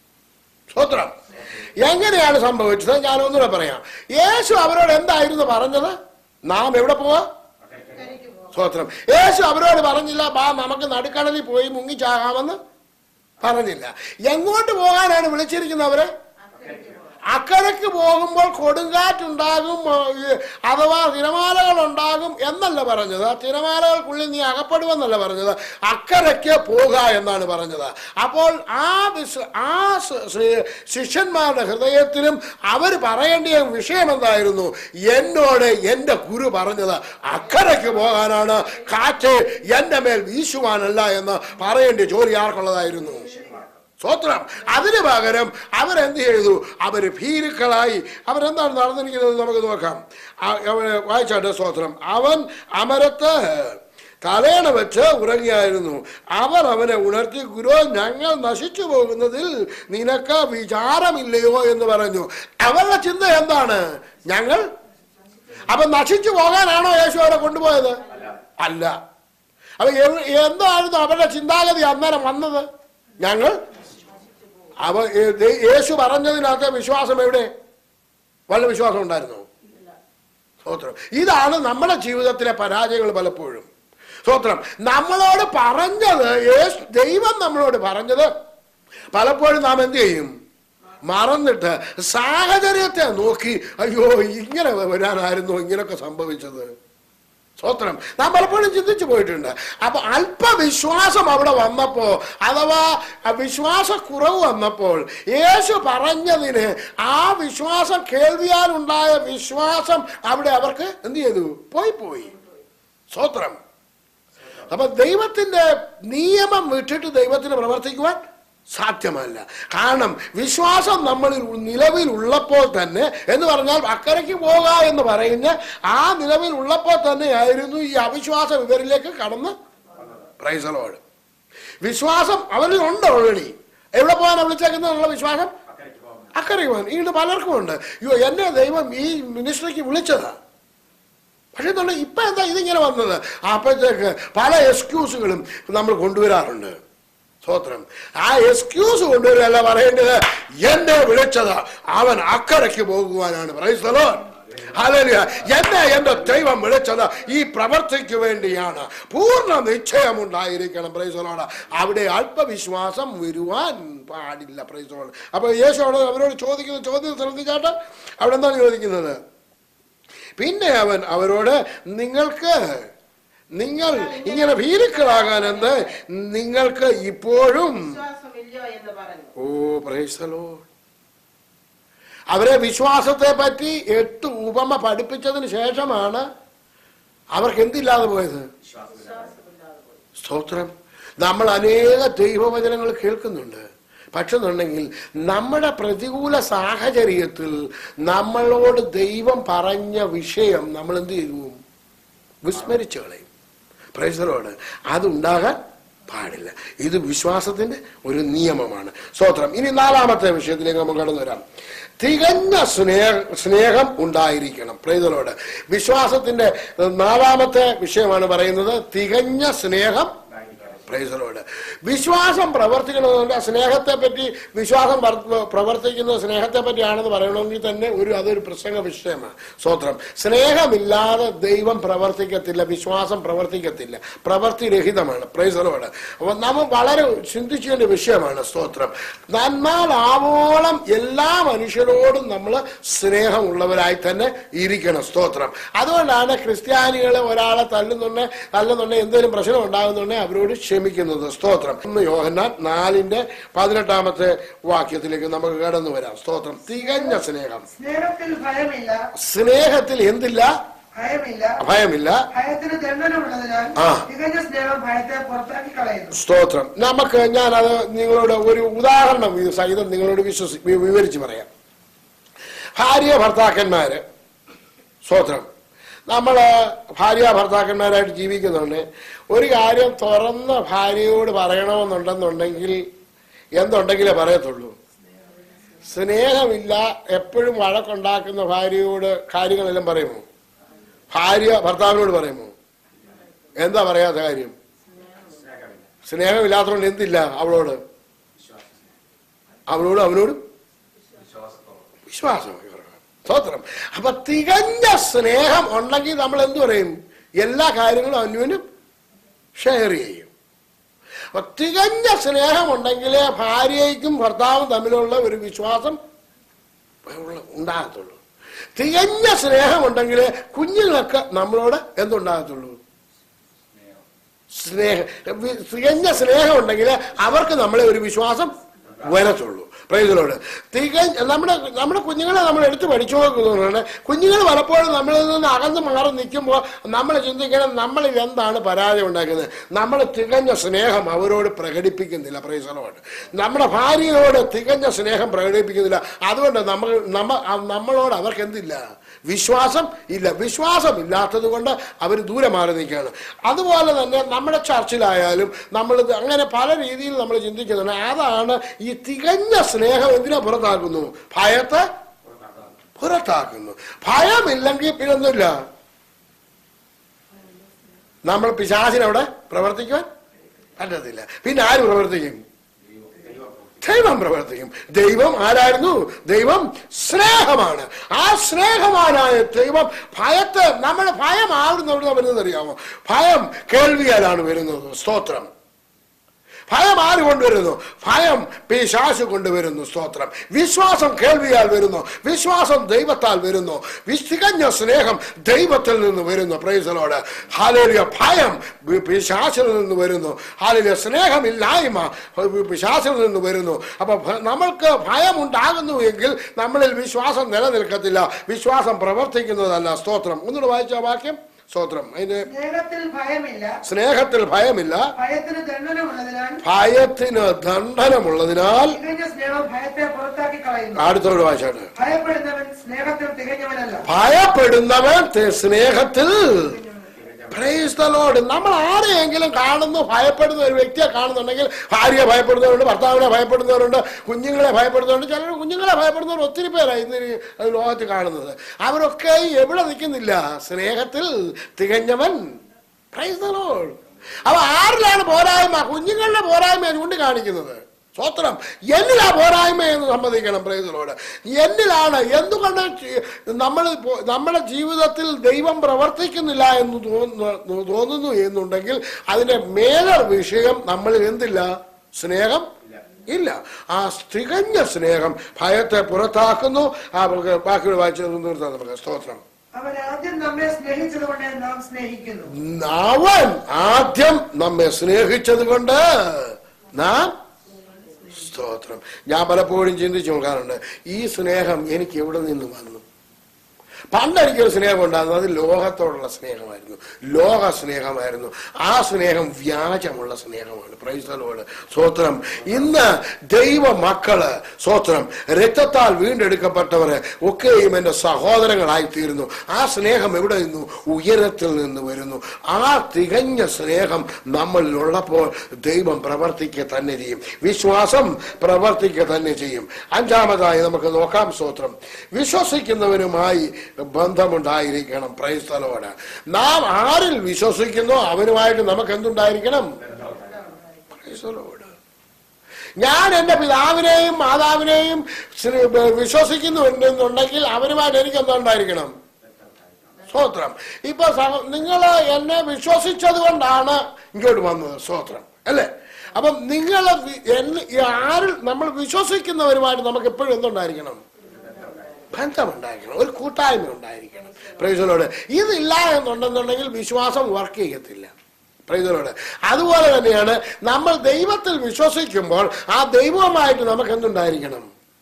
സ്വത്രം എങ്ങനെയാണ് സംഭവിച്ചത് ഞാൻ ഒന്നുകൂടെ പറയാം യേശു അവരോട് എന്തായിരുന്നു പറഞ്ഞത് നാം എവിടെ പോവാ അക്കരയ്ക്ക് പോകും സ്വത്രം യേശു അവരോട് പറഞ്ഞില്ല ബാ നമുക്ക് നടുക്കടലിൽ പോയി മുങ്ങിച്ചാകാമെന്ന് പറഞ്ഞില്ല എങ്ങോട്ട് പോകാനാണ് വിളിച്ചിരിക്കുന്നവരെ അക്കരയ്ക്ക് പോകും അക്കരയ്ക്ക് പോകുമ്പോൾ കൊടുങ്കാറ്റുണ്ടാകും ആ, ഈ അഥവാ തിരമാലകൾ ഉണ്ടാകും എന്നല്ല പറഞ്ഞത് ആ തിരമാലകൾക്കുള്ളിൽ നീ അകപ്പെടുമെന്നല്ല പറഞ്ഞത് അക്കരയ്ക്ക് പോക എന്നാണ് പറഞ്ഞത് അപ്പോൾ ആ വിശ്വ ആ ശ- ശി- ശിഷ്യന്മാരുടെ ഹൃദയത്തിലും അവർ പറയേണ്ട വിഷയം എന്തായിരുന്നു എന്നോട് എൻ്റെ ഗുരു പറഞ്ഞത് അക്കരയ്ക്ക് പോകാനാണ് കാറ്റ് എൻ്റെ മേൽ വീശുവാനല്ല എന്ന് പറയേണ്ട ജോലി ആർക്കുള്ളതായിരുന്നു സ്വത്രം അതിന് പകരം അവരെന്ത് ചെയ്തു അവർ ഭീരുക്കളായി അവരെന്താണ് നടന്നിരിക്കുന്നത് നമുക്ക് നോക്കാം ആ- അവന് വായിച്ചാട്ടെ സ്വത്രം അവൻ അമരത്ത് തലേണ വെച്ച് ഉറങ്ങിയായിരുന്നു അവർ അവനെ ഉണർത്തി ഗുരു ഞങ്ങൾ നശിച്ചു പോകുന്നതിൽ നിനക്ക് വിചാരമില്ലയോ എന്ന് പറഞ്ഞു അവരുടെ ചിന്ത എന്താണ് ഞങ്ങൾ അപ്പൊ നശിച്ചു പോകാനാണോ യേശു അവരെ കൊണ്ടുപോയത് അല്ല അപ്പൊ എവ്- എന്തായിരുന്നു അവരുടെ ചിന്താഗതി അന്നേരം വന്നത് ഞങ്ങൾ അവ ഏ- ദേ- യേശു പറഞ്ഞതിനകത്ത് വിശ്വാസം എവിടെ വല്ല വിശ്വാസം ഉണ്ടായിരുന്നോ സ്തോത്രം ഇതാണ് നമ്മുടെ ജീവിതത്തിലെ പരാജയങ്ങൾ പലപ്പോഴും സ്തോത്രം നമ്മളോട് പറഞ്ഞത് യേശു ദൈവം നമ്മളോട് പറഞ്ഞത് പലപ്പോഴും നാം എന്ത് ചെയ്യും മറന്നിട്ട് സാഹചര്യത്തെ നോക്കി അയ്യോ ഇങ്ങനെ വരാനായിരുന്നു ഇങ്ങനൊക്കെ സംഭവിച്ചത് സ്തോത്രം നാം പലപ്പോഴും ചിന്തിച്ചു പോയിട്ടുണ്ട് അപ്പൊ അല്പവിശ്വാസം അവിടെ വന്നപ്പോ അഥവാ ആ വിശ്വാസക്കുറവ് വന്നപ്പോൾ യേശു പറഞ്ഞതിന് ആ വിശ്വാസം കേൾവിയാലുണ്ടായ വിശ്വാസം അവിടെ അവർക്ക് എന്ത് ചെയ്തു പോയി പോയി സ്തോത്രം അപ്പൊ ദൈവത്തിന്റെ നിയമം വിട്ടിട്ട് ദൈവത്തിന് പ്രവർത്തിക്കുവാൻ സാധ്യമല്ല കാരണം വിശ്വാസം നമ്മളിൽ നിലവിൽ ഉള്ളപ്പോൾ തന്നെ എന്ന് പറഞ്ഞാൽ അക്കരയ്ക്ക് പോക എന്ന് പറയുന്ന ആ നിലവിൽ ഉള്ളപ്പോൾ തന്നെയായിരുന്നു ഈ അവിശ്വാസം ഇവരിലേക്ക് കടന്ന് പ്രൈസലോട് വിശ്വാസം അവരിൽ ഉണ്ട് ഓൾറെഡി എവിടെ പോകാൻ വിളിച്ചേക്കുന്നുള്ള വിശ്വാസം അക്കരയ്ക്ക് പോകാൻ ഇത് പലർക്കും ഉണ്ട് അയ്യോ എന്നെ ദൈവം ഈ മിനിസ്ട്രിക്ക് വിളിച്ചതാ പക്ഷെ എന്താണ് ഇപ്പൊ എന്താ ഇതിങ്ങനെ വന്നത് അപ്പോഴത്തേക്ക് പല എക്സ്ക്യൂസുകളും നമ്മൾ കൊണ്ടുവരാറുണ്ട് സ്തോത്രം ആ എക്സ്ക്യൂസ് കൊണ്ടുവരല്ല പറയേണ്ടത് എന്നെ വിളിച്ചത് അവൻ അക്കരയ്ക്ക് പോകുവാനാണ് പ്രൈസലോ ഹല്ലേലൂയ എന്നെ എന്റെ ദൈവം വിളിച്ചത് ഈ പ്രവർത്തിക്ക് വേണ്ടിയാണ് പൂർണ്ണ നിശ്ചയമുണ്ടായിരിക്കണം പ്രൈസലോട് അവിടെ അല്പവിശ്വാസം വരുവാൻ പാടില്ല പ്രൈസലോട് അപ്പൊ യേശു അവിടെ അവരോട് ചോദിക്കുന്ന ചോദ്യം ശ്രദ്ധിച്ചാട്ട് അവിടെ എന്താണ് ചോദിക്കുന്നത് പിന്നെ അവൻ അവരോട് നിങ്ങൾക്ക് നിങ്ങൾ ഇങ്ങനെ ഭീരുക്കളാകാനെന്ന് നിങ്ങൾക്ക് ഇപ്പോഴും വിശ്വാസമില്ലയോ എന്ന് പറഞ്ഞു ഓ പ്രൈസലോ അവരെ വിശ്വാസത്തെ പറ്റി എട്ട് ഉപമ പഠിപ്പിച്ചതിന് ശേഷമാണ് അവർക്ക് എന്തില്ലാതെ പോയത് വിശ്വാസമില്ലാതെ പോയി സ്തോത്രം നമ്മൾ അനേക ദൈവവചനങ്ങൾ കേൾക്കുന്നുണ്ട് പക്ഷെ എന്നുണ്ടെങ്കിൽ നമ്മുടെ പ്രതികൂല സാഹചര്യത്തിൽ നമ്മളോട് ദൈവം പറഞ്ഞ വിഷയം നമ്മൾ എന്ത് ചെയ്തു വിസ്മരിച്ചു കളയും പ്രൈസറോട് അതുണ്ടാകാൻ പാടില്ല ഇത് വിശ്വാസത്തിന്റെ ഒരു നിയമമാണ് സ്തോത്രം ഇനി നാലാമത്തെ വിഷയത്തിലേക്ക് നമുക്ക് കടന്നു വരാം തികഞ്ഞ സ്നേഹ സ്നേഹം ഉണ്ടായിരിക്കണം പ്രൈസറോട് വിശ്വാസത്തിന്റെ നാലാമത്തെ വിഷയമാണ് പറയുന്നത് തികഞ്ഞ സ്നേഹം പ്രൈസറോട് വിശ്വാസം പ്രവർത്തിക്കണമെന്നുണ്ട് സ്നേഹത്തെ പറ്റി വിശ്വാസം വർ- പ്രവർത്തിക്കുന്ന സ്നേഹത്തെ പറ്റിയാണെന്ന് പറയണമെങ്കിൽ തന്നെ ഒരു അതൊരു പ്രസംഗ വിഷയമാണ് സ്തോത്രം സ്നേഹമില്ലാതെ ദൈവം പ്രവർത്തിക്കത്തില്ല വിശ്വാസം പ്രവർത്തിക്കത്തില്ല പ്രവർത്തിരഹിതമാണ് പ്രൈസറോട് അപ്പൊ നമ്മൾ വളരെ ചിന്തിച്ചതിന്റെ വിഷയമാണ് സ്തോത്രം നന്നാൽ ആവോളം എല്ലാ മനുഷ്യരോടും നമ്മൾ സ്നേഹമുള്ളവരായി തന്നെ ഇരിക്കണം സ്തോത്രം അതുകൊണ്ടാണ് ക്രിസ്ത്യാനികളെ ഒരാളെ തല്ലുന്നുണ്ടെ തല്ലുന്നുണ്ടെ എന്തെങ്കിലും പ്രശ്നം ഉണ്ടാകുന്നുണ്ടെ അവരോട് ക്ഷമിക്കുന്നത് സ്തോത്രം ഇന്ന് യോഹന്നാൻ നാലിന്റെ പതിനെട്ടാമത്തെ വാക്യത്തിലേക്ക് നമുക്ക് കടന്നു വരാം സ്തോത്രം തികഞ്ഞ സ്നേഹം സ്നേഹത്തിൽ ഭയമില്ല സ്നേഹത്തിൽ എന്തില്ല ഭയമില്ല ഭയമില്ല ഭയത്തിന് ദണ്ഡനമുള്ളതിനാൽ ആ. തികഞ്ഞ സ്നേഹം ഭയത്തെ പുറത്താക്കി കളയുന്നു സ്തോത്രം നമുക്ക് ഞാൻ അത് നിങ്ങളോട് ഒരു ഉദാഹരണം ഇത് സഹിതം നിങ്ങളോട് വിശ്വസി വി- വിവരിച്ച് പറയാം ഭാര്യ ഭർത്താക്കന്മാര് സ്തോത്രം നമ്മൾ ഭാര്യ ഭർത്താക്കന്മാരായിട്ട് ജീവിക്കുന്നുണ്ട് ഒരു കാര്യം തുറന്ന ഭാര്യയോട് പറയണമെന്നുണ്ടെന്നുണ്ടെങ്കിൽ എന്തുണ്ടെങ്കിലേ പറയത്തുള്ളൂ സ്നേഹമില്ല എപ്പോഴും വഴക്കുണ്ടാക്കുന്ന ഭാര്യയോട് കാര്യങ്ങളെല്ലാം പറയുമോ ഭാര്യ ഭർത്താവിനോട് പറയുമോ എന്താ പറയാത്ത കാര്യം സ്നേഹമില്ലാത്തതുകൊണ്ട് എന്തില്ല അവളോട് അവളോട് അവനോടും വിശ്വാസം സ്തോത്രം അപ്പൊ തികഞ്ഞ സ്നേഹം ഉണ്ടെങ്കിൽ നമ്മൾ എന്തു പറയും എല്ലാ കാര്യങ്ങളും അന്യോന്യം ഷെയർ ചെയ്യും അപ്പൊ തികഞ്ഞ സ്നേഹം ഉണ്ടെങ്കിൽ ഭാര്യയ്ക്കും ഭർത്താവും തമ്മിലുള്ള ഒരു വിശ്വാസം ഉള്ള- ഉണ്ടാകത്തുള്ളൂ തികഞ്ഞ സ്നേഹം ഉണ്ടെങ്കിൽ കുഞ്ഞുങ്ങൾക്ക് നമ്മളോട് എന്തുണ്ടാകത്തുള്ളൂ സ്നേഹം വി- തികഞ്ഞ സ്നേഹം ഉണ്ടെങ്കിൽ അവർക്ക് നമ്മളെ ഒരു വിശ്വാസം വരത്തുള്ളൂ പ്രൈസലോട് തികഞ്ഞ നമ്മുടെ നമ്മുടെ കുഞ്ഞുങ്ങളെ നമ്മൾ എടുത്ത് പഠിച്ചു നോക്കുന്നതുകൊണ്ടാണ് കുഞ്ഞുങ്ങൾ പലപ്പോഴും നമ്മളിൽ നിന്ന് അകന്ന് മാറി നിൽക്കുമ്പോൾ നമ്മൾ ചിന്തിക്കണം നമ്മളിൽ എന്താണ് പരാജയം ഉണ്ടാക്കുന്നത് നമ്മൾ തികഞ്ഞ സ്നേഹം അവരോട് പ്രകടിപ്പിക്കുന്നില്ല പ്രൈസലോട് നമ്മുടെ ഭാര്യയോട് തികഞ്ഞ സ്നേഹം പ്രകടിപ്പിക്കുന്നില്ല അതുകൊണ്ട് നമ്മൾ നമ്മ നമ്മളോട് അവർക്ക് എന്തില്ല വിശ്വാസം ഇല്ല വിശ്വാസം ഇല്ലാത്തത് കൊണ്ട് അവർ ദൂരെ മാറി നിൽക്കുകയാണ് അതുപോലെ തന്നെ നമ്മുടെ ചർച്ചിലായാലും നമ്മൾ ഇത് അങ്ങനെ പല രീതിയിൽ നമ്മൾ ചിന്തിക്കുന്നുണ്ട് അതാണ് ഈ തികഞ്ഞ സ്നേഹം എന്തിനാ പുറത്താക്കുന്നു ഭയത്തെ പുറത്താക്കുന്നു ഭയമില്ലെങ്കിൽ പിന്നൊന്നുമില്ല നമ്മൾ പിശാചിനവിടെ പ്രവർത്തിക്കുവാൻ പറ്റത്തില്ല പിന്നെ ആര് പ്രവർത്തിക്കും ദൈവം പ്രവർത്തിക്കും ദൈവം ആരായിരുന്നു ദൈവം സ്നേഹമാണ് ആ സ്നേഹവാനായ ദൈവം ഭയത്തെ നമ്മുടെ ഭയം ആവുന്ന വരുന്നത് അറിയാമോ ഭയം കേൾവിയാലാണ് വരുന്നത് സ്തോത്രം ഭയം ആര് കൊണ്ടുവരുന്നു ഭയം പിശാശ് കൊണ്ടുവരുന്നു സ്തോത്രം വിശ്വാസം കേൾവിയാൽ വരുന്നു വിശ്വാസം ദൈവത്താൽ വരുന്നു വി- തികഞ്ഞ സ്നേഹം ദൈവത്തിൽ നിന്ന് വരുന്നു പ്രൈസലോട് ഹാലേലിയ ഭയം വി- പിശാചിൽ നിന്ന് വരുന്നു ഹാലേലിയ സ്നേഹമില്ലായ്മ പിശാചിൽ നിന്ന് വരുന്നു അപ്പൊ ഭ- നമ്മൾക്ക് ഭയം ഉണ്ടാകുന്നു എങ്കിൽ നമ്മളിൽ വിശ്വാസം നിലനിൽക്കത്തില്ല വിശ്വാസം പ്രവർത്തിക്കുന്നതല്ല സ്തോത്രം ഒന്നുകൂടെ വായിച്ച വാക്യം സ്തോത്രം അതിന്റെ സ്നേഹത്തിൽ ഭയമില്ല സ്നേഹത്തിൽ ഭയമില്ല ഭയത്തിന് ദണ്ഡനമുള്ളതിനാൽ ഭയത്തിന് ദണ്ഡനമുള്ളതിനാൽ തികഞ്ഞ സ്നേഹം ഭയത്തെ പുറത്താക്കി കളയുന്നു അടുത്തോട് വായിച്ചാണ് ഭയപ്പെടുന്നവൻ സ്നേഹത്തിൽ തികഞ്ഞവനല്ല ഭയപ്പെടുന്നവൻ തെ- സ്നേഹത്തിൽ Praise the Lord. നമ്മൾ ആരെയെങ്കിലും കാണുന്നു ഭയപ്പെടുന്ന ഒരു വ്യക്തിയെ കാണുന്നുണ്ടെങ്കിൽ ഭാര്യയെ ഭയപ്പെടുന്നവരുണ്ട് ഭർത്താവിനെ ഭയപ്പെടുന്നവരുണ്ട് കുഞ്ഞുങ്ങളെ ഭയപ്പെടുന്നവരുണ്ട് ചിലർ കുഞ്ഞുങ്ങളെ ഭയപ്പെടുന്നവർ ഒത്തിരി പേരാണ് ഇന്ന് ഈ ലോകത്ത് കാണുന്നത് അവരൊക്കെ എവിടെ നിൽക്കുന്നില്ല സ്നേഹത്തിൽ തികഞ്ഞവൻ പ്രൈസ് ദ ലോർഡ് അപ്പൊ ആരിലാണ് പോരായ്മ കുഞ്ഞുങ്ങളുടെ പോരായ്മ ചൂണ്ടിക്കാണിക്കുന്നത് സ്വത്രം എന്നിലാ പോരായ്മ എന്ന് സമ്മതിക്കണം പ്രേതലോട് എന്നിലാണ് എന്തുകൊണ്ട് ചി- നമ്മൾ പോ- നമ്മുടെ ജീവിതത്തിൽ ദൈവം പ്രവർത്തിക്കുന്നില്ല എന്ന് തോന്നുന്നു തോന്നുന്നു എന്നുണ്ടെങ്കിൽ അതിന്റെ മേലർ വിഷയം നമ്മളിൽ എന്തില്ല സ്നേഹം ഇല്ല ആ തികഞ്ഞ സ്നേഹം ഭയത്തെ പുറത്താക്കുന്നു ആ നമുക്ക് ബാക്കിയുള്ള വായിച്ചു നിർത്താം നമുക്ക് സ്തോത്രം അവൻ ആദ്യം നമ്മെ സ്നേഹിച്ചതുകൊണ്ട് നാം സ്നേഹിക്കുന്നു അവൻ ആദ്യം നമ്മെ സ്നേഹിച്ചത് കൊണ്ട് നാം സ്തോത്രം ഞാൻ പലപ്പോഴും ചിന്തിച്ചു നോക്കാറുണ്ട് ഈ സ്നേഹം എനിക്ക് എവിടെ നിന്ന് വന്നു പണ്ട് എനിക്കൊരു സ്നേഹം ഉണ്ടാകുന്നത് അത് ലോകത്തോടുള്ള സ്നേഹമായിരുന്നു ലോക സ്നേഹമായിരുന്നു ആ സ്നേഹം വ്യാജമുള്ള സ്നേഹമാണ് പ്രൈസലോട് സ്വോത്രം ഇന്ന് ദൈവ മക്കള് സ്വോത്രം രക്തത്താൽ വീണ്ടെടുക്കപ്പെട്ടവര് ഒക്കെയും എന്റെ സഹോദരങ്ങളായി തീരുന്നു ആ സ്നേഹം എവിടെ നിന്നു ഉയരത്തിൽ നിന്ന് വരുന്നു ആ തികഞ്ഞ സ്നേഹം നമ്മളിലുള്ളപ്പോൾ ദൈവം പ്രവർത്തിക്കുക തന്നെ ചെയ്യും വിശ്വാസം പ്രവർത്തിക്കുക തന്നെ ചെയ്യും അഞ്ചാമതായി നമുക്ക് നോക്കാം സ്തോത്രം വിശ്വസിക്കുന്നവനുമായി ബന്ധമുണ്ടായിരിക്കണം പ്രൈസ്തലോട് നാം ആരിൽ വിശ്വസിക്കുന്നോ അവനുമായിട്ട് നമുക്ക് എന്തുണ്ടായിരിക്കണം Praise the Lord. ഞാൻ എന്റെ പിതാവിനെയും മാതാവിനെയും ശ്രീ- വിശ്വസിക്കുന്നു എന്നുണ്ടെങ്കിൽ അവനുമായിട്ട് എനിക്ക് എന്തുണ്ടായിരിക്കണം സ്തോത്രം ഇപ്പൊ നിങ്ങൾ എന്നെ വിശ്വസിച്ചത് കൊണ്ടാണ് ഇങ്ങോട്ട് വന്നത് സ്തോത്രം അല്ലേ അപ്പം നിങ്ങൾ ആരിൽ നമ്മൾ വിശ്വസിക്കുന്നവരുമായിട്ട് നമുക്ക് എപ്പോഴും എന്തുണ്ടായിരിക്കണം ബന്ധമുണ്ടായിരിക്കണം ഒരു കൂട്ടായ്മ ഉണ്ടായിരിക്കണം പ്രൈസലോട് ഇതില്ല എന്നുണ്ടെന്നുണ്ടെങ്കിൽ വിശ്വാസം വർക്ക് ചെയ്യത്തില്ല പ്രൈസലോട് അതുപോലെ തന്നെയാണ് നമ്മൾ ദൈവത്തിൽ വിശ്വസിക്കുമ്പോൾ ആ ദൈവവുമായിട്ട് നമുക്ക് എന്തുണ്ടായിരിക്കണം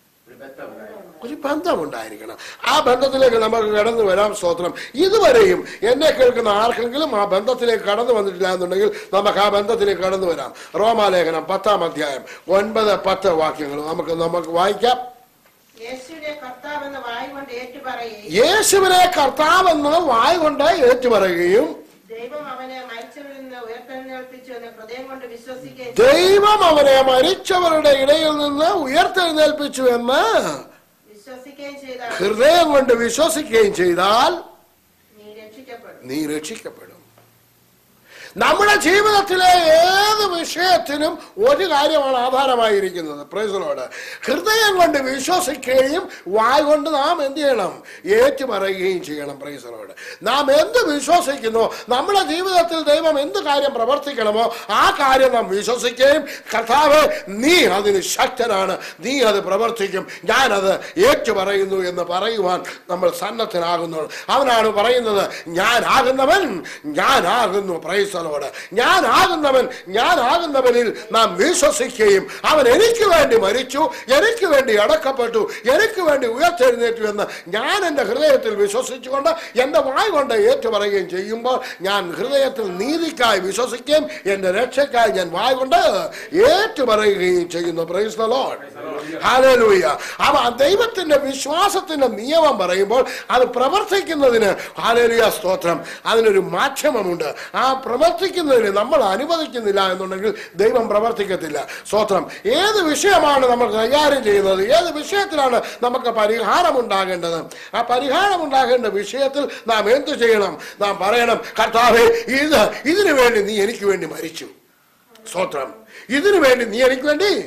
ഒരു ബന്ധമുണ്ടായിരിക്കണം ആ ബന്ധത്തിലേക്ക് നമുക്ക് കടന്നു വരാം സ്തോത്രം ഇതുവരെയും എന്നെ കേൾക്കുന്ന ആർക്കെങ്കിലും ആ ബന്ധത്തിലേക്ക് കടന്നു വന്നിട്ടില്ല എന്നുണ്ടെങ്കിൽ നമുക്ക് ആ ബന്ധത്തിലേക്ക് കടന്നു വരാം റോമാലേഖനം പത്താം അധ്യായം ഒൻപത് പത്ത് വാക്യങ്ങൾ നമുക്ക് നമുക്ക് വായിക്കാം യേശുവിനെ കർത്താവെന്ന് വായി കൊണ്ട് ഏറ്റുപറയുകയും യേശുവിനെ കർത്താവെന്ന് വായ കൊണ്ട് ഏറ്റുപറയുകയും ദൈവം അവനെ മരിച്ചവരിൽ നിന്ന് ഉയർത്തെഴുന്നേൽപ്പിച്ചു എന്ന് ഹൃദയം കൊണ്ട് വിശ്വസിക്കുകയും ദൈവം അവനെ മരിച്ചവരുടെ ഇടയിൽ നിന്ന് ഉയർത്തെഴുന്നേൽപ്പിച്ചു എന്ന് വിശ്വസിക്കുകയും ചെയ്താൽ ഹൃദയം കൊണ്ട് വിശ്വസിക്കുകയും ചെയ്താൽ നീ രക്ഷിക്കപ്പെടും നീ രക്ഷിക്കപ്പെടും നമ്മുടെ ജീവിതത്തിലെ ഏത് വിഷയത്തിനും ഒരു കാര്യമാണ് ആധാരമായിരിക്കുന്നത് പ്രൈസലോട് ഹൃദയം കൊണ്ട് വിശ്വസിക്കുകയും വായ കൊണ്ട് നാം എന്ത് ചെയ്യണം ഏറ്റുപറയുകയും ചെയ്യണം പ്രൈസലോട് നാം എന്ത് വിശ്വസിക്കുന്നു നമ്മുടെ ജീവിതത്തിൽ ദൈവം എന്ത് കാര്യം പ്രവർത്തിക്കണമോ ആ കാര്യം നാം വിശ്വസിക്കുകയും കർത്താവ് നീ അതിന് ശക്തനാണ് നീ അത് പ്രവർത്തിക്കും ഞാനത് ഏറ്റുപറയുന്നു എന്ന് പറയുവാൻ നമ്മൾ സന്നദ്ധനാകുന്നു അവനാണ് പറയുന്നത് ഞാനാകുന്നവൻ ഞാനാകുന്നു പ്രൈസലോട് ഞാനാകുന്നവൻ ഞാനാകുന്നവനിൽ നാം വിശ്വസിക്കുകയും അവൻ എനിക്ക് വേണ്ടി മരിച്ചു എനിക്ക് വേണ്ടി അടക്കപ്പെട്ടു എനിക്ക് വേണ്ടി ഉയർത്തെഴുന്നേറ്റു എന്ന് ഞാൻ എൻ്റെ ഹൃദയത്തിൽ വിശ്വസിച്ചുകൊണ്ട് എൻ്റെ വായ കൊണ്ട് ഏറ്റുപറയുകയും ചെയ്യുമ്പോൾ ഞാൻ ഹൃദയത്തിൽ നീതിക്കായി വിശ്വസിക്കുകയും എൻ്റെ രക്ഷയ്ക്കായി ഞാൻ വായ കൊണ്ട് ഏറ്റുപറയുകയും ചെയ്യുന്നു പ്രൈസ് ദ ലോർഡ് ഹാലേലൂയ അവ ദൈവത്തിന്റെ വിശ്വാസത്തിന്റെ നിയമം പറയുമ്പോൾ അത് പ്രവർത്തിക്കുന്നതിന് ഹാലേലൂയ സ്തോത്രം അതിനൊരു മാധ്യമമുണ്ട് ആ പ്രവർത്തിക്കുന്നതിന് നമ്മൾ അനുവദിക്കുന്നില്ല എന്നുണ്ടെങ്കിൽ ദൈവം പ്രവർത്തിക്കത്തില്ല സ്തോത്രം ഏത് വിഷയമാണ് നമ്മൾ കൈകാര്യം ചെയ്യുന്നത് ഏത് വിഷയത്തിലാണ് നമുക്ക് പരിഹാരം ഉണ്ടാകേണ്ടത് ആ പരിഹാരം ഉണ്ടാകേണ്ട വിഷയത്തിൽ നാം എന്തു ചെയ്യണം നാം പറയണം കർത്താവേ ഇത് ഇതിനു വേണ്ടി നീ എനിക്ക് വേണ്ടി മരിച്ചു സ്തോത്രം ഇതിനു വേണ്ടി നീ എനിക്ക് വേണ്ടി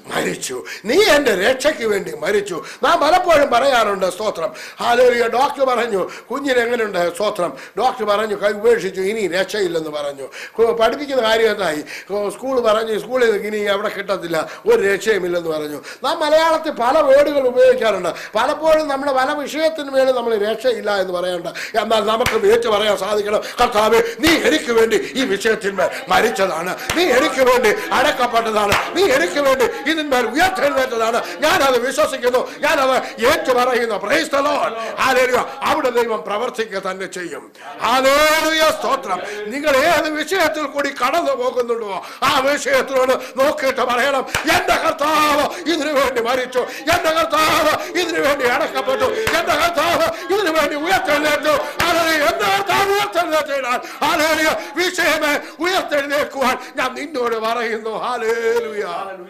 മരിച്ചു നീ എന്റെ രക്ഷയ്ക്ക് വേണ്ടി മരിച്ചു നാം പലപ്പോഴും പറയാറുണ്ട് സ്തോത്രം ഹാലേലിയ ഡോക്ടർ പറഞ്ഞു കുഞ്ഞിന് എങ്ങനെയുണ്ട് സ്തോത്രം ഡോക്ടർ പറഞ്ഞു കൈ ഉപേക്ഷിച്ചു ഇനി രക്ഷയില്ലെന്ന് പറഞ്ഞു കു- പഠിപ്പിക്കുന്ന കാര്യം എന്തായി സ്കൂൾ പറഞ്ഞു സ്കൂളിൽ ഇനി അവിടെ കിട്ടത്തില്ല ഒരു രക്ഷയുമില്ലെന്ന് പറഞ്ഞു നാം മലയാളത്തിൽ പല വേർഡുകൾ ഉപയോഗിക്കാറുണ്ട് പലപ്പോഴും നമ്മുടെ പല വിഷയത്തിന് മേലെ നമ്മൾ രക്ഷയില്ല എന്ന് പറയണ്ട എന്നാൽ നമുക്ക് ഏറ്റു പറയാൻ സാധിക്കണം കർത്താവ് നീ എനിക്ക് വേണ്ടി ഈ വിഷയത്തിന്മേൽ മരിച്ചതാണ് നീ എനിക്ക് വേണ്ടി അടക്കപ്പെട്ടതാണ് നീ എനിക്ക് വേണ്ടി ഇതിന്മേൽ ഉയർത്തെഴുന്നേറ്റതാണ് ഞാനത് വിശ്വസിക്കുന്നു ഞാനത് ഏറ്റു പറയുന്നു Praise the Lord. Hallelujah. അവിടെ ദൈവം പ്രവർത്തിക്കുക തന്നെ ചെയ്യും Hallelujah. സ്തോത്രം നിങ്ങൾ ഏത് വിഷയത്തിൽ കൂടി കടന്നു പോകുന്നുണ്ടോ ആ വിഷയത്തിനോട് നോക്കിയിട്ട് പറയണം എന്റെ കർത്താവ് ഇതിനു വേണ്ടി മരിച്ചു എന്റെ കർത്താവ് ഇതിനു വേണ്ടി അടക്കപ്പെട്ടു എന്റെ കർത്താവ് ഇതിനു വേണ്ടി ഉയർത്തെഴുന്നേറ്റു Hallelujah. എന്റെ കർത്താവ് ഉയർത്തെഴുന്നേറ്റാൽ ഹാലേലുയ വിഷയമേ ഉയർത്തെഴുന്നേക്കുവാൻ ഞാൻ നിന്നോട് പറയുന്നു ഹാലേലുയ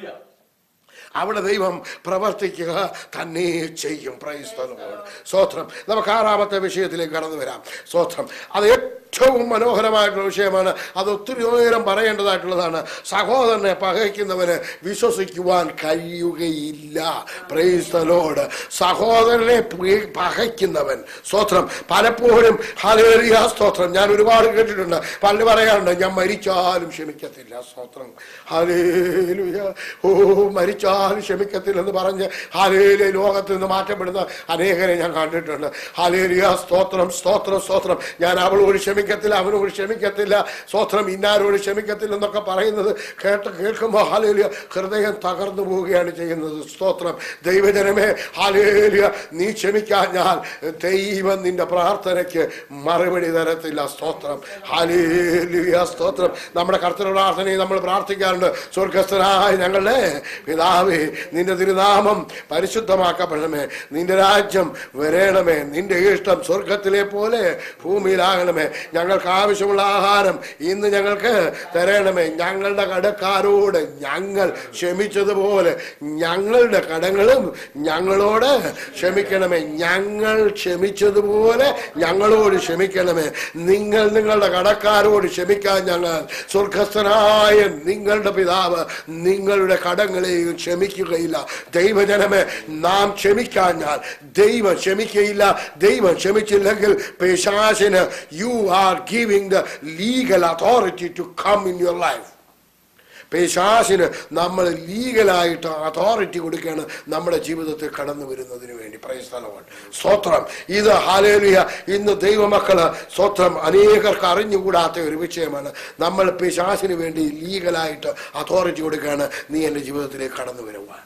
അവിടെ ദൈവം പ്രവർത്തിക്കുക തന്നെ ചെയ്യും പ്രൈസ്തലോട് സ്തോത്രം നമുക്ക് ആറാമത്തെ വിഷയത്തിലേക്ക് കടന്നു വരാം സ്തോത്രം അത് ഏറ്റവും മനോഹരമായിട്ടുള്ള വിഷയമാണ് അത് ഒത്തിരി നേരം പറയേണ്ടതായിട്ടുള്ളതാണ് സഹോദരനെ പകയ്ക്കുന്നവന് വിശ്വസിക്കുവാൻ കഴിയുകയില്ല പ്രൈസ്തലോട് സഹോദരനെ പി- പകയ്ക്കുന്നവൻ സ്തോത്രം പലപ്പോഴും ഹലേറിയ സ്തോത്രം ഞാൻ ഒരുപാട് കേട്ടിട്ടുണ്ട് പലരും പറയാറുണ്ട് ഞാൻ മരിച്ചാലും ക്ഷമിക്കത്തില്ല സ്തോത്രം ഹലേലുയ ഓ മരിച്ചാലും ക്ഷമിക്കത്തില്ലെന്ന് പറഞ്ഞ് ഹാലേലിയ ലോകത്ത് നിന്ന് മാറ്റപ്പെടുന്ന അനേകരെ ഞാൻ കണ്ടിട്ടുണ്ട് ഹാലേലിയ സ്തോത്രം സ്തോത്രം സ്തോത്രം ഞാൻ അവളോട് ക്ഷമിക്കത്തില്ല അവനോട് ക്ഷമിക്കത്തില്ല സ്തോത്രം ഇന്നാരോട് ക്ഷമിക്കത്തില്ല എന്നൊക്കെ പറയുന്നത് കേട്ട് കേൾക്കുമ്പോൾ ഹാലേലിയ ഹൃദയം തകർന്നു പോവുകയാണ് ചെയ്യുന്നത് സ്തോത്രം ദൈവജനമേ ഹാലേലിയ നീ ക്ഷമിക്കാഞ്ഞാൽ ദൈവം നിന്റെ പ്രാർത്ഥനയ്ക്ക് മറുപടി തരത്തില്ല സ്തോത്രം ഹാലേലിയ സ്തോത്രം നമ്മുടെ കർത്തൃ പ്രാർത്ഥനയിൽ നമ്മൾ പ്രാർത്ഥിക്കാറുണ്ട് സ്വർഗസ്ഥനായ ഞങ്ങളുടെ പിതാവേ നിന്റെ തിരുനാമം പരിശുദ്ധമാക്കപ്പെടണമേ നിന്റെ രാജ്യം വരേണമേ നിന്റെ ഇഷ്ടം സ്വർഗത്തിലെ പോലെ ഭൂമിയിലാകണമേ ഞങ്ങൾക്ക് ആവശ്യമുള്ള ആഹാരം ഇന്ന് ഞങ്ങൾക്ക് തരണമേ ഞങ്ങളുടെ കടക്കാരോട് ഞങ്ങൾ ക്ഷമിച്ചതുപോലെ ഞങ്ങളുടെ കടങ്ങളും ഞങ്ങളോട് ക്ഷമിക്കണമേ ഞങ്ങൾ ക്ഷമിച്ചതുപോലെ ഞങ്ങളോട് ക്ഷമിക്കണമേ നിങ്ങൾ നിങ്ങളുടെ കടക്കാരോട് ക്ഷമിക്കാൻ ഞങ്ങൾ സ്വർഗസ്ഥനായ നിങ്ങളുടെ പിതാവ് നിങ്ങളുടെ കടങ്ങളെയും ക്ഷമിക്കുകയില്ല ദൈവജനമേ നാം ക്ഷമിക്കാഞ്ഞാൽ ദൈവം ക്ഷമിക്കുകയില്ല ദൈവം ക്ഷമിച്ചില്ലെങ്കിൽ പിശാചിന് you are giving the legal authority to come in your life പേശാസിന് നമ്മൾ ലീഗലായിട്ട് അതോറിറ്റി കൊടുക്കുകയാണ് നമ്മുടെ ജീവിതത്തിൽ കടന്നു വരുന്നതിന് വേണ്ടി പ്രയസ്ഥലമാണ് സ്തോത്രം ഇത് ഹാലേലിയ ഇന്ന് ദൈവമക്കള് സ്തോത്രം അനേകർക്ക് അറിഞ്ഞുകൂടാത്ത ഒരു വിഷയമാണ് നമ്മൾ പിശാസിന് വേണ്ടി ലീഗലായിട്ട് അതോറിറ്റി കൊടുക്കുകയാണ് നീ എൻ്റെ ജീവിതത്തിലേക്ക് കടന്നു വരുവാൻ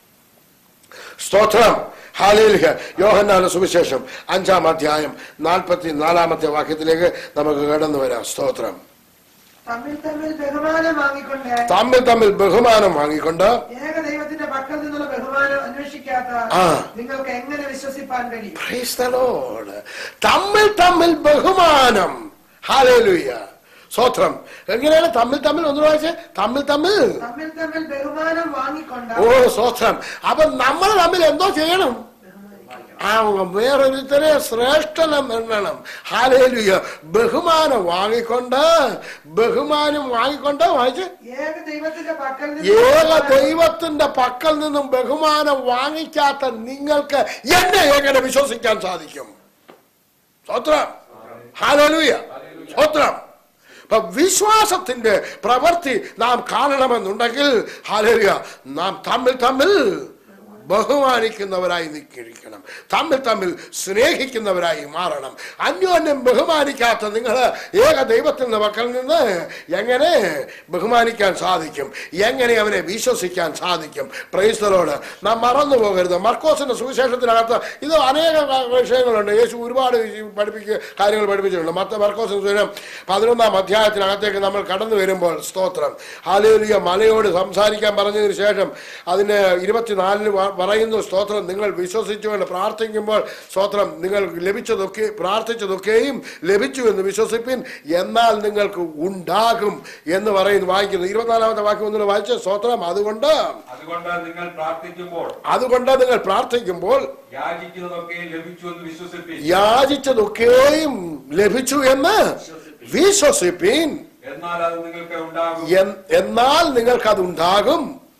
സ്തോത്രം ഹാലേലിയ യോഹന്നാന സുവിശേഷം അഞ്ചാം അധ്യായം നാൽപ്പത്തി നാലാമത്തെ വാക്യത്തിലേക്ക് നമുക്ക് കടന്നു വരാം സ്തോത്രം തമ്മിൽ തമ്മിൽ ബഹുമാനം വാങ്ങിക്കൊണ്ട് തമ്മിൽ തമ്മിൽ ബഹുമാനം വാങ്ങിക്കൊണ്ട് ഏക ദൈവത്തിന്റെ പക്കൽ നിന്നുള്ള ബഹുമാനം അന്വേഷിക്കാത്ത ആ. നിങ്ങൾക്ക് എങ്ങനെ വിശ്വസിപ്പാൻ കഴിയും Praise the Lord. തമ്മിൽ തമ്മിൽ ബഹുമാനം ഹാലേലുയ്യ സ്വത്രം എങ്ങനെയാണ് തമ്മിൽ തമ്മിൽ ഒന്ന് വായിച്ചേ തമ്മിൽ തമ്മിൽ തമ്മിൽ തമ്മിൽ ബഹുമാനം വാങ്ങിക്കൊണ്ട് ഓ സ്വത്രം അപ്പൊ നമ്മൾ തമ്മിൽ എന്തോ ചെയ്യണം ആ വേറൊരുത്തരെ ശ്രേഷ്ഠനം എണ്ണണം ഹാലേലുയ്യ ബഹുമാനം വാങ്ങിക്കൊണ്ട് ബഹുമാനം വാങ്ങിക്കൊണ്ട് വായിച്ച് ഏക ദൈവത്തിന്റെ പക്കൽ ഏക നിന്ന് ദൈവത്തിന്റെ പക്കൽ നിന്നും ബഹുമാനം വാങ്ങിക്കാത്ത നിങ്ങൾക്ക് എന്നെ എങ്ങനെ വിശ്വസിക്കാൻ സാധിക്കും സ്വത്രം ഹാലലൂയ സ്വത്രം അപ്പൊ വിശ്വാസത്തിന്റെ പ്രവൃത്തി നാം കാണണമെന്നുണ്ടെങ്കിൽ ഹാലലുയ നാം തമ്മിൽ തമ്മിൽ ബഹുമാനിക്കുന്നവരായി നിൽക്കണം തമ്മിൽ തമ്മിൽ സ്നേഹിക്കുന്നവരായി മാറണം അന്യോന്യം ബഹുമാനിക്കാത്ത നിങ്ങൾ ഏക ദൈവത്തിന്റെ മക്കളിൽ നിന്ന് എങ്ങനെ ബഹുമാനിക്കാൻ സാധിക്കും എങ്ങനെ അവനെ വിശ്വസിക്കാൻ സാധിക്കും പ്രൈസ്തലോട് നാം മറന്നു പോകരുത് മർക്കോസിന്റെ സുവിശേഷത്തിനകത്ത് ഇത് അനേക വിഷയങ്ങളുണ്ട് യേശു ഒരുപാട് പഠിപ്പിക്കുക കാര്യങ്ങൾ പഠിപ്പിച്ചിട്ടുണ്ട് മത്ത മർക്കോസിന് സുവിശേഷം പതിനൊന്നാം അധ്യായത്തിനകത്തേക്ക് നമ്മൾ കടന്നു വരുമ്പോൾ സ്തോത്രം ഹാലേലിയ മലയോട് സംസാരിക്കാൻ പറഞ്ഞതിന് ശേഷം അതിന് ഇരുപത്തിനാലിന് വ- പറയുന്നു സ്തോത്രം നിങ്ങൾ വിശ്വസിച്ചുകൊണ്ട് പ്രാർത്ഥിക്കുമ്പോൾ സ്തോത്രം നിങ്ങൾ ലഭിച്ചതൊക്കെ പ്രാർത്ഥിച്ചതൊക്കെയും ലഭിച്ചു എന്ന് വിശ്വസിപ്പിൻ എന്നാൽ നിങ്ങൾക്ക് ഉണ്ടാകും എന്ന് പറയുന്നു വായിക്കുന്നു ഇരുപത്തിനാലാമത്തെ വാക്യം ഒന്നുകൂടെ വായിച്ച സ്തോത്രം അതുകൊണ്ട് അതുകൊണ്ട് നിങ്ങൾ പ്രാർത്ഥിക്കുമ്പോൾ അതുകൊണ്ട് നിങ്ങൾ പ്രാർത്ഥിക്കുമ്പോൾ യാചിക്കുന്നതൊക്കെ ലഭിച്ചു എന്ന് വിശ്വസിപ്പിൻ യാചിച്ചതൊക്കെയും ലഭിച്ചു എന്ന് വിശ്വസിപ്പിൻ എന്നാൽ അത് നിങ്ങൾക്ക് ഉണ്ടാകും എൻ- എന്നാൽ നിങ്ങൾക്കത് ഉണ്ടാകും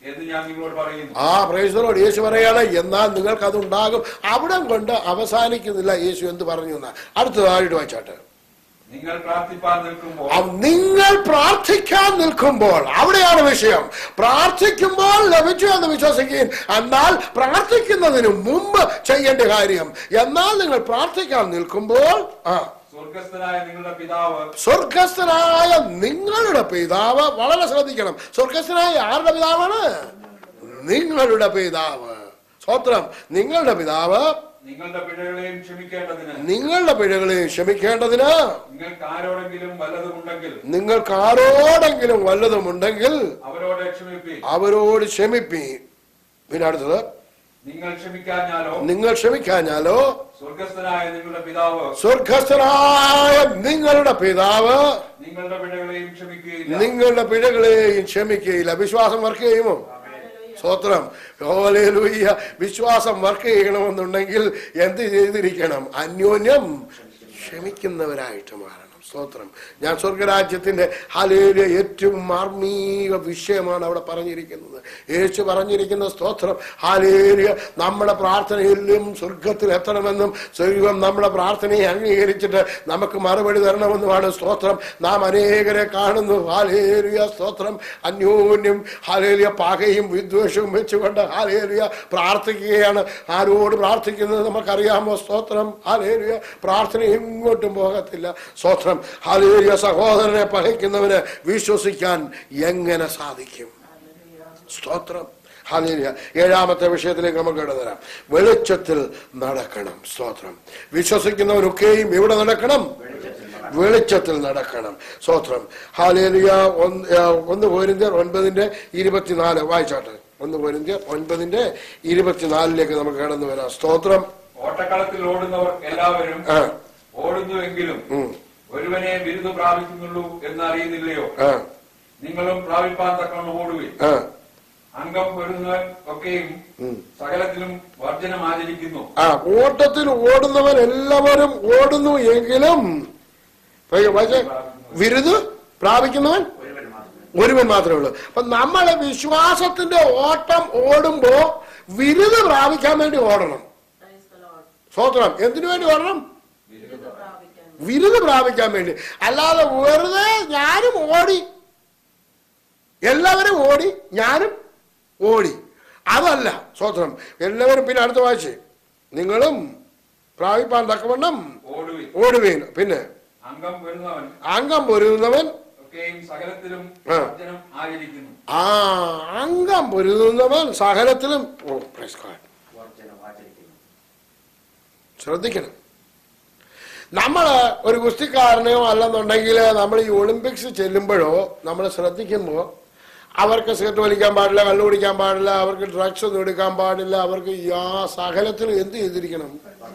എന്ന് ഞാൻ നിങ്ങളോട് പറയുന്നു ആ പ്രൈസറോട് യേശു പറയാണ് എന്നാൽ നിങ്ങൾക്ക് അതുണ്ടാകും അവിടെ കൊണ്ട് അവസാനിക്കുന്നില്ല യേശു എന്ത് പറഞ്ഞു എന്നാ അടുത്തതായിട്ട് വായിച്ചാട്ടെ നിങ്ങൾ പ്രാർത്ഥിപ്പാൻ നിൽക്കുമ്പോൾ അവ- നിങ്ങൾ പ്രാർത്ഥിക്കാൻ നിൽക്കുമ്പോൾ അവിടെയാണ് വിഷയം പ്രാർത്ഥിക്കുമ്പോൾ ലഭിച്ചു എന്ന് വിശ്വസിക്കുകയും എന്നാൽ പ്രാർത്ഥിക്കുന്നതിന് മുമ്പ് ചെയ്യേണ്ട കാര്യം എന്നാൽ നിങ്ങൾ പ്രാർത്ഥിക്കാൻ നിൽക്കുമ്പോൾ ആ സ്വർഗസ്ഥനായ നിങ്ങളുടെ പിതാവ് സ്വർഗസ്ഥനായ നിങ്ങളുടെ പിതാവ് വളരെ ശ്രദ്ധിക്കണം സ്വർഗസ്ഥനായ ആരുടെ പിതാവാണ് നിങ്ങളുടെ പിതാവ് സ്വത്രം നിങ്ങളുടെ പിതാവ് നിങ്ങളുടെ പിഴകളെയും ക്ഷമിക്കേണ്ടതിന് നിങ്ങളുടെ പിഴകളെ ക്ഷമിക്കേണ്ടതിന് നിങ്ങൾക്ക് ആരോടെങ്കിലും വല്ലതുമുണ്ടെങ്കിൽ നിങ്ങൾക്ക് ആരോടെങ്കിലും വല്ലതുമുണ്ടെങ്കിൽ അവരോട് ക്ഷമിപ്പീൻ അവരോട് ക്ഷമിപ്പി പിന്നെ അടുത്തത് നിങ്ങൾ ക്ഷമിക്കാഞ്ഞാലോ നിങ്ങൾ ക്ഷമിക്കാഞ്ഞാലോ സ്വർഗസ്ഥനായ നിങ്ങളുടെ പിതാവ് സ്വർഗസ്ഥനായ നിങ്ങളുടെ പിതാവ് നിങ്ങളുടെ പിഴകളെയും ക്ഷമിക്കുകയില്ല നിങ്ങളുടെ പിഴകളെയും ക്ഷമിക്കുകയില്ല വിശ്വാസം വർക്ക് ചെയ്യുമോ സ്വത്രം ഹല്ലേലൂയ വിശ്വാസം വർക്ക് ചെയ്യണമെന്നുണ്ടെങ്കിൽ എന്ത് ചെയ്തിരിക്കണം അന്യോന്യം ക്ഷമിക്കുന്നവരായിട്ട് മാറണം സ്തോത്രം ഞാൻ സ്വർഗരാജ്യത്തിന്റെ ഹാലേലിയ ഏറ്റവും മാർമീക വിഷയമാണ് അവിടെ പറഞ്ഞിരിക്കുന്നത് യേശു പറഞ്ഞിരിക്കുന്ന സ്തോത്രം ഹാലേലിയ നമ്മുടെ പ്രാർത്ഥനയിലും സ്വർഗത്തിൽ എത്തണമെന്നും സ്വർഗം നമ്മുടെ പ്രാർത്ഥനയെ അംഗീകരിച്ചിട്ട് നമുക്ക് മറുപടി തരണമെന്നുമാണ് സ്തോത്രം നാം അനേകരെ കാണുന്നു ഹാലേലിയ സ്തോത്രം അന്യോന്യം ഹാലേലിയ പകയും വിദ്വേഷവും വെച്ചുകൊണ്ട് ഹാലേലിയ പ്രാർത്ഥിക്കുകയാണ് ആരോട് പ്രാർത്ഥിക്കുന്നത് നമുക്കറിയാമോ സ്തോത്രം ഹാലേലിയ പ്രാർത്ഥന എങ്ങോട്ടും പോകത്തില്ല സ്തോത്രം ഹാലേലിയ സഹോദരനെ പകയ്ക്കുന്നവന് വിശ്വസിക്കാൻ എങ്ങനെ സാധിക്കും സ്തോത്രം ഹാലേലിയ ഏഴാമത്തെ വിഷയത്തിലേക്ക് നമുക്ക് കടന്നു വരാം വെളിച്ചത്തിൽ നടക്കണം സ്തോത്രം വിശ്വസിക്കുന്നവരൊക്കെയും എവിടെ നടക്കണം വെളിച്ചത്തിൽ നടക്കണം സ്തോത്രം ഹാലേലിയ ഒന്ന് ആ, ഒന്ന് പോരിന്ത്യർ ഒൻപതിന്റെ ഇരുപത്തിനാല് വായിച്ചാട്ടെ ഒന്ന് പോരിന്ത്യർ ഒൻപതിന്റെ ഇരുപത്തിനാലിലേക്ക് നമുക്ക് കടന്നു വരാം സ്തോത്രം ഓട്ടക്കളത്തിൽ ഓടുന്നവർ എല്ലാവരും ആ ഓടുന്നുവെങ്കിലും ഉം, ഒരുവനെ ബിരുദം പ്രാപിക്കുന്നുള്ളൂ എന്ന് അറിയുന്നില്ലയോ ആ നിങ്ങളും പ്രാപിപ്പാൻ തക്കണം ഓടുവിൻ ആ അംഗം വരുന്നവൻ ഒക്കെയും ഉം. സകലത്തിലും വർജനം ആചരിക്കുന്നു ആ ഓട്ടത്തിൽ ഓടുന്നവൻ എല്ലാവരും ഓടുന്നു എങ്കിലും പയ്യെ വായിച്ചേ. വിരുദ് പ്രാപിക്കുന്നവൻ ഒരുവൻ മാത്രമേ ഉള്ളൂ അപ്പൊ നമ്മളെ വിശ്വാസത്തിന്റെ ഓട്ടം ഓടുമ്പോ വിരുദ് പ്രാപിക്കാൻ വേണ്ടി ഓടണം സ്വോത്രം എന്തിനു വേണ്ടി ഓടണം വിരുദ് പ്രാപിക്കാൻ വേണ്ടി അല്ലാതെ വെറുതെ ഞാനും ഓടി എല്ലാവരും ഓടി ഞാനും ഓടി അതല്ല സ്വോത്രം എല്ലാവരും പിന്നെ അടുത്ത വായിച്ച് നിങ്ങളും പ്രാപിപ്പാൻ തക്കവണ്ണം ഓടുവിൻ ഓടുവീൻ പിന്നെ അംഗം വരുന്നവൻ അംഗം പൊരുതുന്നവൻ ഒക്കെയും സകലത്തിലും ആ. വർജനം ആചരിക്കുന്നു ആ അംഗം പൊരുതുന്നവൻ സകലത്തിലും ഓ praise God. ശ്രദ്ധിക്കണം നമ്മൾ ഒരു ഗുസ്തിക്കാരനെയോ അല്ലെന്നുണ്ടെങ്കിൽ നമ്മൾ ഈ ഒളിമ്പിക്സ് ചെല്ലുമ്പോഴോ നമ്മൾ ശ്രദ്ധിക്കുമ്പോൾ അവർക്ക് സിഗരറ്റ് വലിക്കാൻ പാടില്ല കള്ളു കുടിക്കാൻ പാടില്ല അവർക്ക് ഡ്രഗ്സ് ഒന്നും എടുക്കാൻ പാടില്ല അവർക്ക് യാ സകലത്തിലും എന്ത് ചെയ്തിരിക്കണം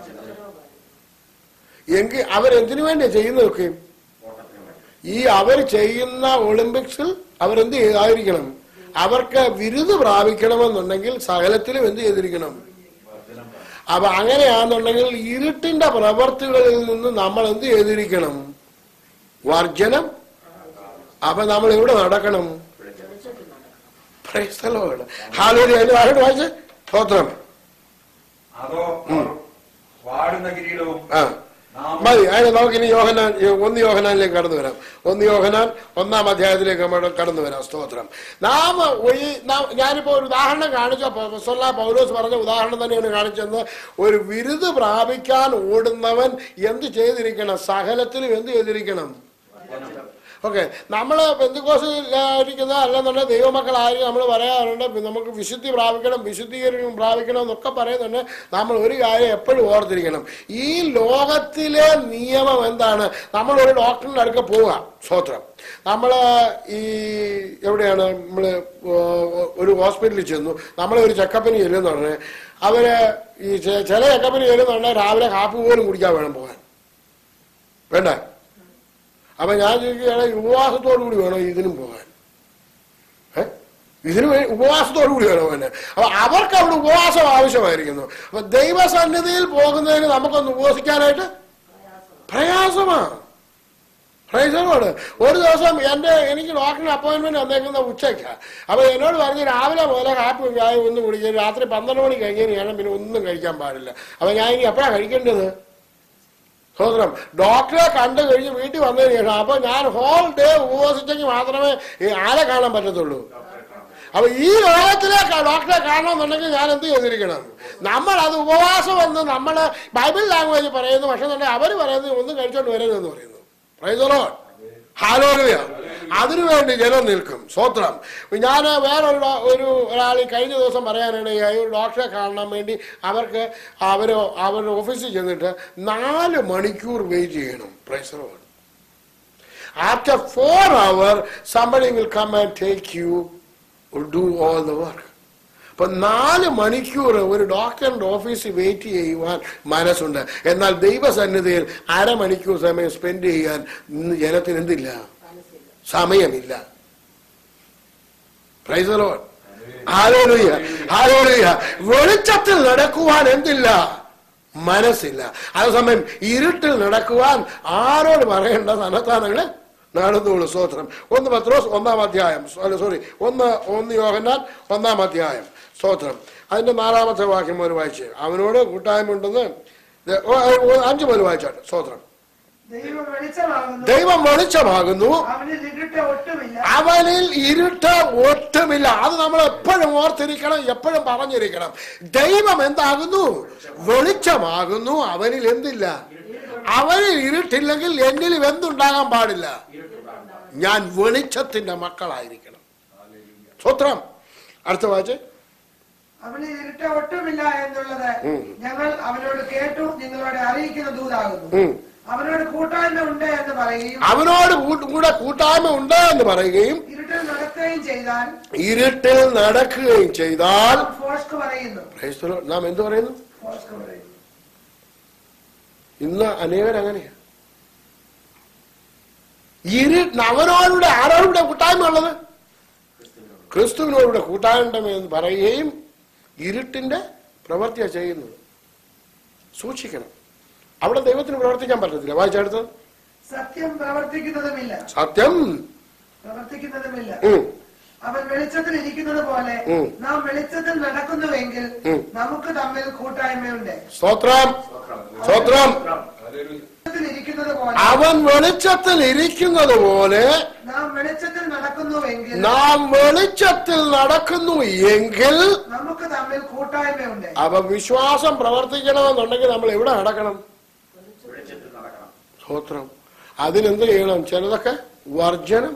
എങ്കിൽ അവരെന്തിനു വേണ്ടിയാ ചെയ്യുന്നതൊക്കെ ഈ അവർ ചെയ്യുന്ന ഒളിമ്പിക്സിൽ അവരെന്ത് ചെയ്തായിരിക്കണം അവർക്ക് വിരുദ് പ്രാപിക്കണമെന്നുണ്ടെങ്കിൽ സകലത്തിലും എന്ത് ചെയ്തിരിക്കണം അപ്പൊ അങ്ങനെയാണെന്നുണ്ടെങ്കിൽ ഇരുട്ടിന്റെ പ്രവർത്തികളിൽ നിന്ന് നമ്മൾ എന്ത് ചെയ്തിരിക്കണം വർജനം അപ്പൊ നമ്മൾ എവിടെ നടക്കണം Praise the Lord. Hallelujah. അതിന്റെ താഴോട്ട് വായിച്ചേ സ്തോത്രം അതോ അവർ വാടുന്ന കിരീടവും ആ നാം മതി അതിന് നമുക്ക് ഇനി യോഹനാൻ ഒന്ന് യോഹനാനിലേക്ക് കടന്നു വരാം ഒന്ന് യോഹനാൻ ഒന്നാം അധ്യായത്തിലേക്ക് നമ്മൾ കടന്നു വരാം സ്തോത്രം നാം ഈ നാം- ഞാനിപ്പോ ഒരു ഉദാഹരണം കാണിച്ച പൗലോസ് പൗലോസ് പറഞ്ഞ ഉദാഹരണം തന്നെയാണ് കാണിച്ചത് ഒരു വിരുദ് പ്രാപിക്കാൻ ഓടുന്നവൻ എന്ത് ചെയ്തിരിക്കണം സകലത്തിലും എന്ത് ചെയ്തിരിക്കണം ഓക്കെ നമ്മൾ ബന്ധുക്കോസിലായിരിക്കുന്ന അല്ലെന്നുണ്ടെങ്കിൽ ദൈവമക്കളായിരിക്കും നമ്മൾ പറയാറുണ്ട് നമുക്ക് വിശുദ്ധി പ്രാപിക്കണം വിശുദ്ധീകരണം പ്രാപിക്കണം എന്നൊക്കെ പറയുന്നുണ്ട് നമ്മൾ ഒരു കാര്യം എപ്പോഴും ഓർത്തിരിക്കണം ഈ ലോകത്തിലെ നിയമം എന്താണ് നമ്മൾ ഒരു ഡോക്ടറിന്റെ അടുക്ക പോവുക സ്വോത്രം നമ്മൾ ഈ എവിടെയാണ് നമ്മൾ ഒരു ഹോസ്പിറ്റലിൽ ചെന്നു നമ്മൾ ഒരു ചെക്കപ്പിന് ചെല്ലുന്ന പറഞ്ഞാൽ അവര് ഈ ചെ- ചില ചെക്കപ്പിന് ചെല്ലുന്ന പറഞ്ഞാൽ രാവിലെ കാപ്പി പോലും കുടിക്കാൻ വേണം പോകാൻ വേണ്ട അപ്പൊ ഞാൻ ചോദിക്കുകയാണ് ഉപവാസത്തോടു കൂടി വേണോ ഇതിനും പോകാൻ ഏ? ഇതിന് വേ- ഉപവാസത്തോടു കൂടി വേണോ തന്നെ അപ്പൊ അവർക്ക് അവിടെ ഉപവാസം ആവശ്യമായിരിക്കുന്നു അപ്പൊ ദൈവസന്നിധിയിൽ പോകുന്നതിന് നമുക്കൊന്ന് ഉപവസിക്കാനായിട്ട് പ്രയാസമാണ് പ്രൈസറോട് ഒരു ദിവസം എന്റെ എനിക്ക് ഡോക്ടറിന് അപ്പോയിന്റ്മെന്റ് വന്നേക്കുന്ന ഉച്ചയ്ക്ക് അപ്പൊ എന്നോട് പറഞ്ഞ് രാവിലെ മുതലേ കാപ്പി ചായ ഒന്നും കുടിക്കുക രാത്രി പന്ത്രണ്ട് മണി കഴിഞ്ഞതിന് ശേഷം പിന്നെ ഒന്നും കഴിക്കാൻ പാടില്ല അപ്പൊ ഞാൻ ഇനി എപ്പോഴാ കഴിക്കേണ്ടത് സ്വതന്ത്രം ഡോക്ടറെ കണ്ടു കഴിഞ്ഞ് വീട്ടിൽ വന്നതിന് ശേഷം അപ്പൊ ഞാൻ ഹോൾ ഡേ ഉപവസിച്ചെങ്കിൽ മാത്രമേ ഈ ആളെ കാണാൻ പറ്റത്തുള്ളൂ അപ്പൊ ഈ ലോകത്തിലെ ക- ഡോക്ടറെ കാണണമെന്നുണ്ടെങ്കിൽ ഞാൻ എന്ത് ചെയ്തിരിക്കണം നമ്മൾ അത് ഉപവാസം എന്ന് നമ്മൾ ബൈബിൾ ലാംഗ്വേജ് പറയുന്നു പക്ഷെ എന്നുണ്ടെങ്കിൽ അവർ പറയുന്നത് ഒന്നും കഴിച്ചോണ്ട് വരരുതെന്ന് പറയുന്നു പ്രൈസറോ ഹാലോറിയ അതിനുവേണ്ടി ജനം നിൽക്കും സ്വത്രം ഞാൻ വേറൊരു ഡോ- ഒരു ഒരാൾ ഈ കഴിഞ്ഞ ദിവസം പറയാനിടയായി ഒരു ഡോക്ടറെ കാണാൻ വേണ്ടി അവർക്ക് അവർ അവരുടെ ഓഫീസിൽ ചെന്നിട്ട് നാല് മണിക്കൂർ വെയിറ്റ് ചെയ്യണം പ്രൈസറോ After four hours, somebody will come and take you or do all the work. അപ്പൊ നാല് മണിക്കൂർ ഒരു ഡോക്ടറിന്റെ ഓഫീസിൽ വെയിറ്റ് ചെയ്യുവാൻ മനസ്സുണ്ട് എന്നാൽ ദൈവസന്നിധിയിൽ അരമണിക്കൂർ സമയം സ്പെൻഡ് ചെയ്യാൻ ഇന്ന് ജനത്തിന് എന്തില്ല സമയമില്ല Praise the Lord. Hallelujah. Hallelujah. വെളിച്ചത്തിൽ നടക്കുവാൻ എന്തില്ല മനസ്സില്ല അതേസമയം ഇരുട്ടിൽ നടക്കുവാൻ ആരോട് പറയേണ്ട സന്നദ്ധാനങ്ങള് നടന്നുള്ളൂ സ്തോത്രം ഒന്ന് പത്രോസ് ഒന്നാം അധ്യായം അല്ല സോറി ഒന്ന് ഒന്ന് യോഹന്നാൻ ഒന്നാം അധ്യായം സ്തോത്രം അതിന്റെ നാലാമത്തെ വാക്യം ഒരു വായിച്ച് അവനോട് കൂട്ടായ്മ ഉണ്ടെന്ന് ഇത് ഓ, ഓ, അഞ്ച് മുതൽ വായിച്ചാട്ട് സ്തോത്രം ദൈവം വെളിച്ചമാകുന്നു ദൈവം വെളിച്ചമാകുന്നു അവനിൽ ഇരുട്ട് ഒട്ടുമില്ല അവനിൽ ഇരുട്ട് ഒട്ടുമില്ല അത് നമ്മൾ എപ്പോഴും ഓർത്തിരിക്കണം എപ്പോഴും പറഞ്ഞിരിക്കണം ദൈവം എന്താകുന്നു വെളിച്ചമാകുന്നു അവനിൽ എന്തില്ല അവനിൽ ഇരുട്ടില്ലെങ്കിൽ എന്നിലും എന്തുണ്ടാകാൻ പാടില്ല ഞാൻ വെളിച്ചത്തിന്റെ മക്കളായിരിക്കണം സ്വത്രം അടുത്ത വായിച്ച് അവനിൽ ഇരുട്ട് ഒട്ടുമില്ല എന്നുള്ളത് ഉം. ഞങ്ങൾ അവനോട് കേട്ടു നിങ്ങളോട് അറിയിക്കുന്ന ദൂതാകുന്നു ഉം. അവനോട് കൂട്ടായ്മ ഉണ്ട് എന്ന് പറയുകയും അവനോട് കൂട്ട് കൂടെ കൂട്ടായ്മ ഉണ്ട് എന്ന് പറയുകയും ഇരുട്ടിൽ നടക്കുകയും ചെയ്താൽ ഇരുട്ടിൽ നടക്കുകയും ചെയ്താൽ ഫോസ്ക് പറയുന്നു Praise the Lord. നാം എന്ത് പറയുന്നു ഫോസ്ക് പറയുന്നു ഇന്ന് അനേകർ അങ്ങനെയാ ഇരു അവനോടുകൂടെ ആരോടുകൂടെ കൂട്ടായ്മ ഉള്ളത് ക്രിസ്തുവിനോടുകൂടെ കൂട്ടായ്മ എന്ന് പറയുകയും ഇരുട്ടിന്റെ പ്രവൃത്തിയാ ചെയ്യുന്നത് സൂക്ഷിക്കണം അവിടെ ദൈവത്തിന് പ്രവർത്തിക്കാൻ പറ്റത്തില്ല വായിച്ചെടുത്ത് സത്യം പ്രവർത്തിക്കുന്നതുമില്ല സത്യം പ്രവർത്തിക്കുന്നതുമില്ല ഉം, അവൻ വെളിച്ചത്തിൽ ഇരിക്കുന്നത് പോലെ ഉം. നാം വെളിച്ചത്തിൽ നടക്കുന്നുവെങ്കിൽ ഉം. നമുക്ക് തമ്മിൽ കൂട്ടായ്മയുണ്ട് സ്തോത്രം സ്തോത്രം വെളിച്ചത്തിൽ ഇരിക്കുന്നത് പോലെ അവൻ വെളിച്ചത്തിൽ ഇരിക്കുന്നത് പോലെ നാം വെളിച്ചത്തിൽ നടക്കുന്നുവെങ്കിൽ നാം വെളിച്ചത്തിൽ നടക്കുന്നു എങ്കിൽ നമുക്ക് തമ്മിൽ കൂട്ടായ്മയുണ്ട് അവ വിശ്വാസം പ്രവർത്തിക്കണമെന്നുണ്ടെങ്കിൽ നമ്മൾ എവിടെ നടക്കണം വെളിച്ചത്തിൽ നടക്കണം സ്തോത്രം അതിനെന്ത് ചെയ്യണം ചിലതൊക്കെ വർജനം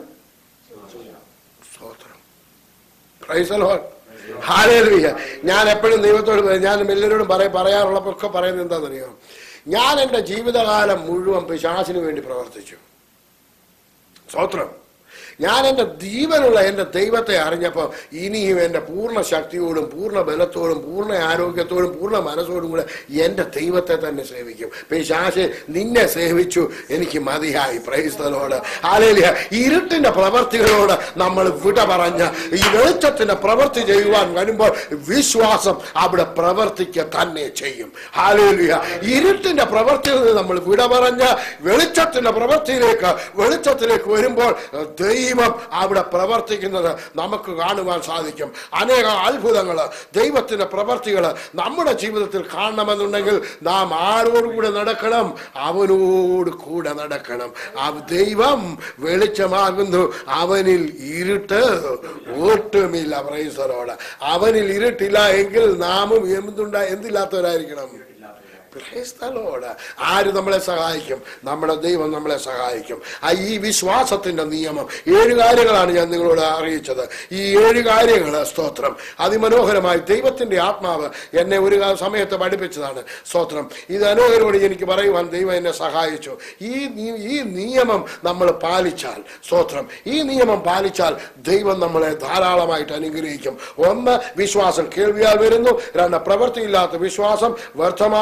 സ്തോത്രം പ്രൈസലോൺ ഹാലേലുയ്യ ഞാൻ എപ്പോഴും ദൈവത്തോട് പറയും, ഞാൻ എല്ലാവരോടും പറയ പറയാറുള്ളപ്പോൾ പറയുന്നത് എന്താണെന്നറിയാം ഞാൻ എൻ്റെ ജീവിതകാലം മുഴുവൻ പിശാചിന് വേണ്ടി പ്രവർത്തിച്ചു സ്തോത്രം ഞാൻ എൻ്റെ ജീവനുള്ള എൻ്റെ ദൈവത്തെ അറിഞ്ഞപ്പോൾ ഇനിയും എൻ്റെ പൂർണ്ണ ശക്തിയോടും പൂർണ്ണ ബലത്തോടും പൂർണ്ണ ആരോഗ്യത്തോടും പൂർണ്ണ മനസ്സോടും കൂടെ എൻ്റെ ദൈവത്തെ തന്നെ സേവിക്കും പിശാശ് നിന്നെ സേവിച്ചു എനിക്ക് മതിയായി പ്രൈസ്തലോട് ആലേലിയ ഇരുട്ടിന്റെ പ്രവർത്തികളോട് നമ്മൾ വിട പറഞ്ഞ ഈ വെളിച്ചത്തിന്റെ പ്രവൃത്തി ചെയ്യുവാൻ വരുമ്പോൾ വിശ്വാസം അവിടെ പ്രവർത്തിക്കുക തന്നെ ചെയ്യും ഹാലേലിയ ഇരുട്ടിന്റെ പ്രവൃത്തിയിൽ നിന്ന് നമ്മൾ വിട പറഞ്ഞ് വെളിച്ചത്തിന്റെ പ്രവൃത്തിയിലേക്ക് വെളിച്ചത്തിലേക്ക് വരുമ്പോൾ ദൈവം അവിടെ പ്രവർത്തിക്കുന്നത് നമുക്ക് കാണുവാൻ സാധിക്കും അനേക അത്ഭുതങ്ങൾ ദൈവത്തിന്റെ പ്രവർത്തികൾ നമ്മുടെ ജീവിതത്തിൽ കാണണമെന്നുണ്ടെങ്കിൽ നാം ആരോടുകൂടെ നടക്കണം അവനോട് കൂടെ നടക്കണം ആ ദൈവം വെളിച്ചമാകുന്നു അവനിൽ ഇരുട്ട് ഒട്ടുമില്ല പ്രൈസറോട് അവനിൽ ഇരുട്ടില്ല എങ്കിൽ നാമും എന്തുണ്ടാ എന്തില്ലാത്തവരായിരിക്കണം Praise the Lord. ആര് നമ്മളെ സഹായിക്കും നമ്മുടെ ദൈവം നമ്മളെ സഹായിക്കും ആ ഈ വിശ്വാസത്തിന്റെ നിയമം ഏഴ് കാര്യങ്ങളാണ് ഞാൻ നിങ്ങളോട് അറിയിച്ചത് ഈ ഏഴ് കാര്യങ്ങൾ സ്തോത്രം അതിമനോഹരമായി ദൈവത്തിന്റെ ആത്മാവ് എന്നെ ഒരു കാ- സമയത്ത് പഠിപ്പിച്ചതാണ് സ്തോത്രം ഇത് അനേകരോട് എനിക്ക് പറയുവാൻ ദൈവം എന്നെ സഹായിച്ചു ഈ നി- ഈ നിയമം നമ്മൾ പാലിച്ചാൽ സ്തോത്രം ഈ നിയമം പാലിച്ചാൽ ദൈവം നമ്മളെ ധാരാളമായിട്ട് അനുഗ്രഹിക്കും ഒന്ന് വിശ്വാസം കേൾവിയാൽ വരുന്നു രണ്ട് പ്രവൃത്തിയില്ലാത്ത വിശ്വാസം വ്യർത്ഥമാകുന്നു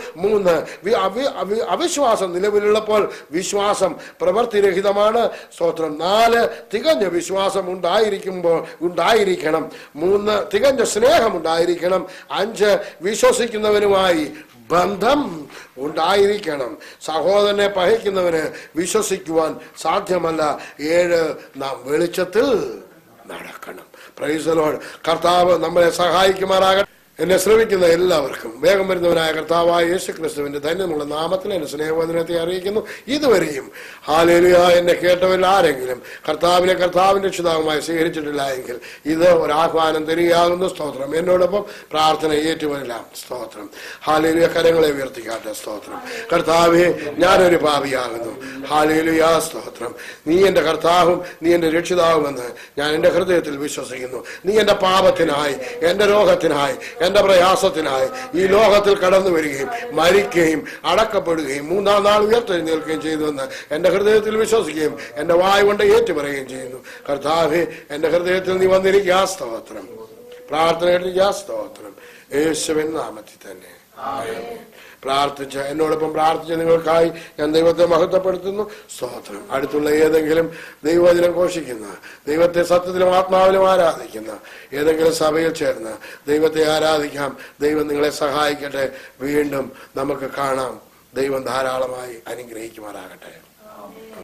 മൂന്ന് വി- അവി- അവി- അവിശ്വാസം നിലവിലുള്ളപ്പോൾ വിശ്വാസം പ്രവൃത്തിരഹിതമാണ് സ്തോത്രം നാല് തികഞ്ഞ വിശ്വാസം ഉണ്ടായിരിക്കുമ്പോൾ ഉണ്ടായിരിക്കണം മൂന്ന് തികഞ്ഞ സ്നേഹം ഉണ്ടായിരിക്കണം അഞ്ച് വിശ്വസിക്കുന്നവനുമായി ബന്ധം ഉണ്ടായിരിക്കണം സഹോദരനെ പഹിക്കുന്നവന് വിശ്വസിക്കുവാൻ സാധ്യമല്ല ഏഴ് നാം വെളിച്ചത്തിൽ നടക്കണം പ്രൈസലോട് കർത്താവ് നമ്മളെ സഹായിക്കുമാറാകട്ടെ എന്നെ ശ്രമിക്കുന്ന എല്ലാവർക്കും വേഗം വരുന്നവനായ കർത്താവായ യേശു ക്രിസ്തുവിന്റെ ധന്യമുള്ള നാമത്തിൽ എന്നെ സ്നേഹവചനത്തെ അറിയിക്കുന്നു ഇതുവരെയും ഹാലേലുയ എന്നെ കേട്ടവരിൽ ആരെങ്കിലും കർത്താവിനെ കർത്താവിന്റെ രക്ഷിതാവുമായി സ്വീകരിച്ചിട്ടില്ല എങ്കിൽ ഇത് ഒരാഹ്വാനം തരികയാകുന്നു സ്തോത്രം എന്നോടൊപ്പം പ്രാർത്ഥന ഏറ്റുവരില്ലാം സ്തോത്രം ഹാലേലുയ കരങ്ങളെ ഉയർത്തിക്കാട്ടെ സ്തോത്രം കർത്താവെ ഞാനൊരു പാപിയാകുന്നു ഹാലേലുയ സ്തോത്രം നീ എന്റെ കർത്താവും നീ എന്റെ രക്ഷിതാവുമെന്ന് ഞാൻ എന്റെ ഹൃദയത്തിൽ വിശ്വസിക്കുന്നു നീ എന്റെ പാപത്തിനായി എന്റെ രോഗത്തിനായി എന്റെ പ്രയാസത്തിനായി ഈ ലോകത്തിൽ കടന്നു വരികയും മരിക്കുകയും അടക്കപ്പെടുകയും മൂന്നാം നാൾ ഉയർത്തെഴുന്നേൽക്കുകയും ചെയ്തുവെന്ന് എന്റെ ഹൃദയത്തിൽ വിശ്വസിക്കുകയും എന്റെ വായ കൊണ്ട് ഏറ്റുപറയുകയും ചെയ്യുന്നു കർത്താവെ എന്റെ ഹൃദയത്തിൽ നീ വന്നിരിക്കുക സ്തോത്രം പ്രാർത്ഥന കേട്ടിരിക്കുക സ്തോത്രം യേശുവിൻ നാമത്തിൽ തന്നെ പ്രാർത്ഥിച്ച എന്നോടൊപ്പം പ്രാർത്ഥിച്ച നിങ്ങൾക്കായി ഞാൻ ദൈവത്തെ മഹത്വപ്പെടുത്തുന്നു സ്തോത്രം അടുത്തുള്ള ഏതെങ്കിലും ദൈവവചനം ഘോഷിക്കുന്ന ദൈവത്തെ സത്യത്തിലും ആത്മാവിലും ആരാധിക്കുന്ന ഏതെങ്കിലും സഭയിൽ ചേർന്ന് ദൈവത്തെ ആരാധിക്കാം ദൈവം നിങ്ങളെ സഹായിക്കട്ടെ വീണ്ടും നമുക്ക് കാണാം ദൈവം ധാരാളമായി അനുഗ്രഹിക്കുമാറാകട്ടെ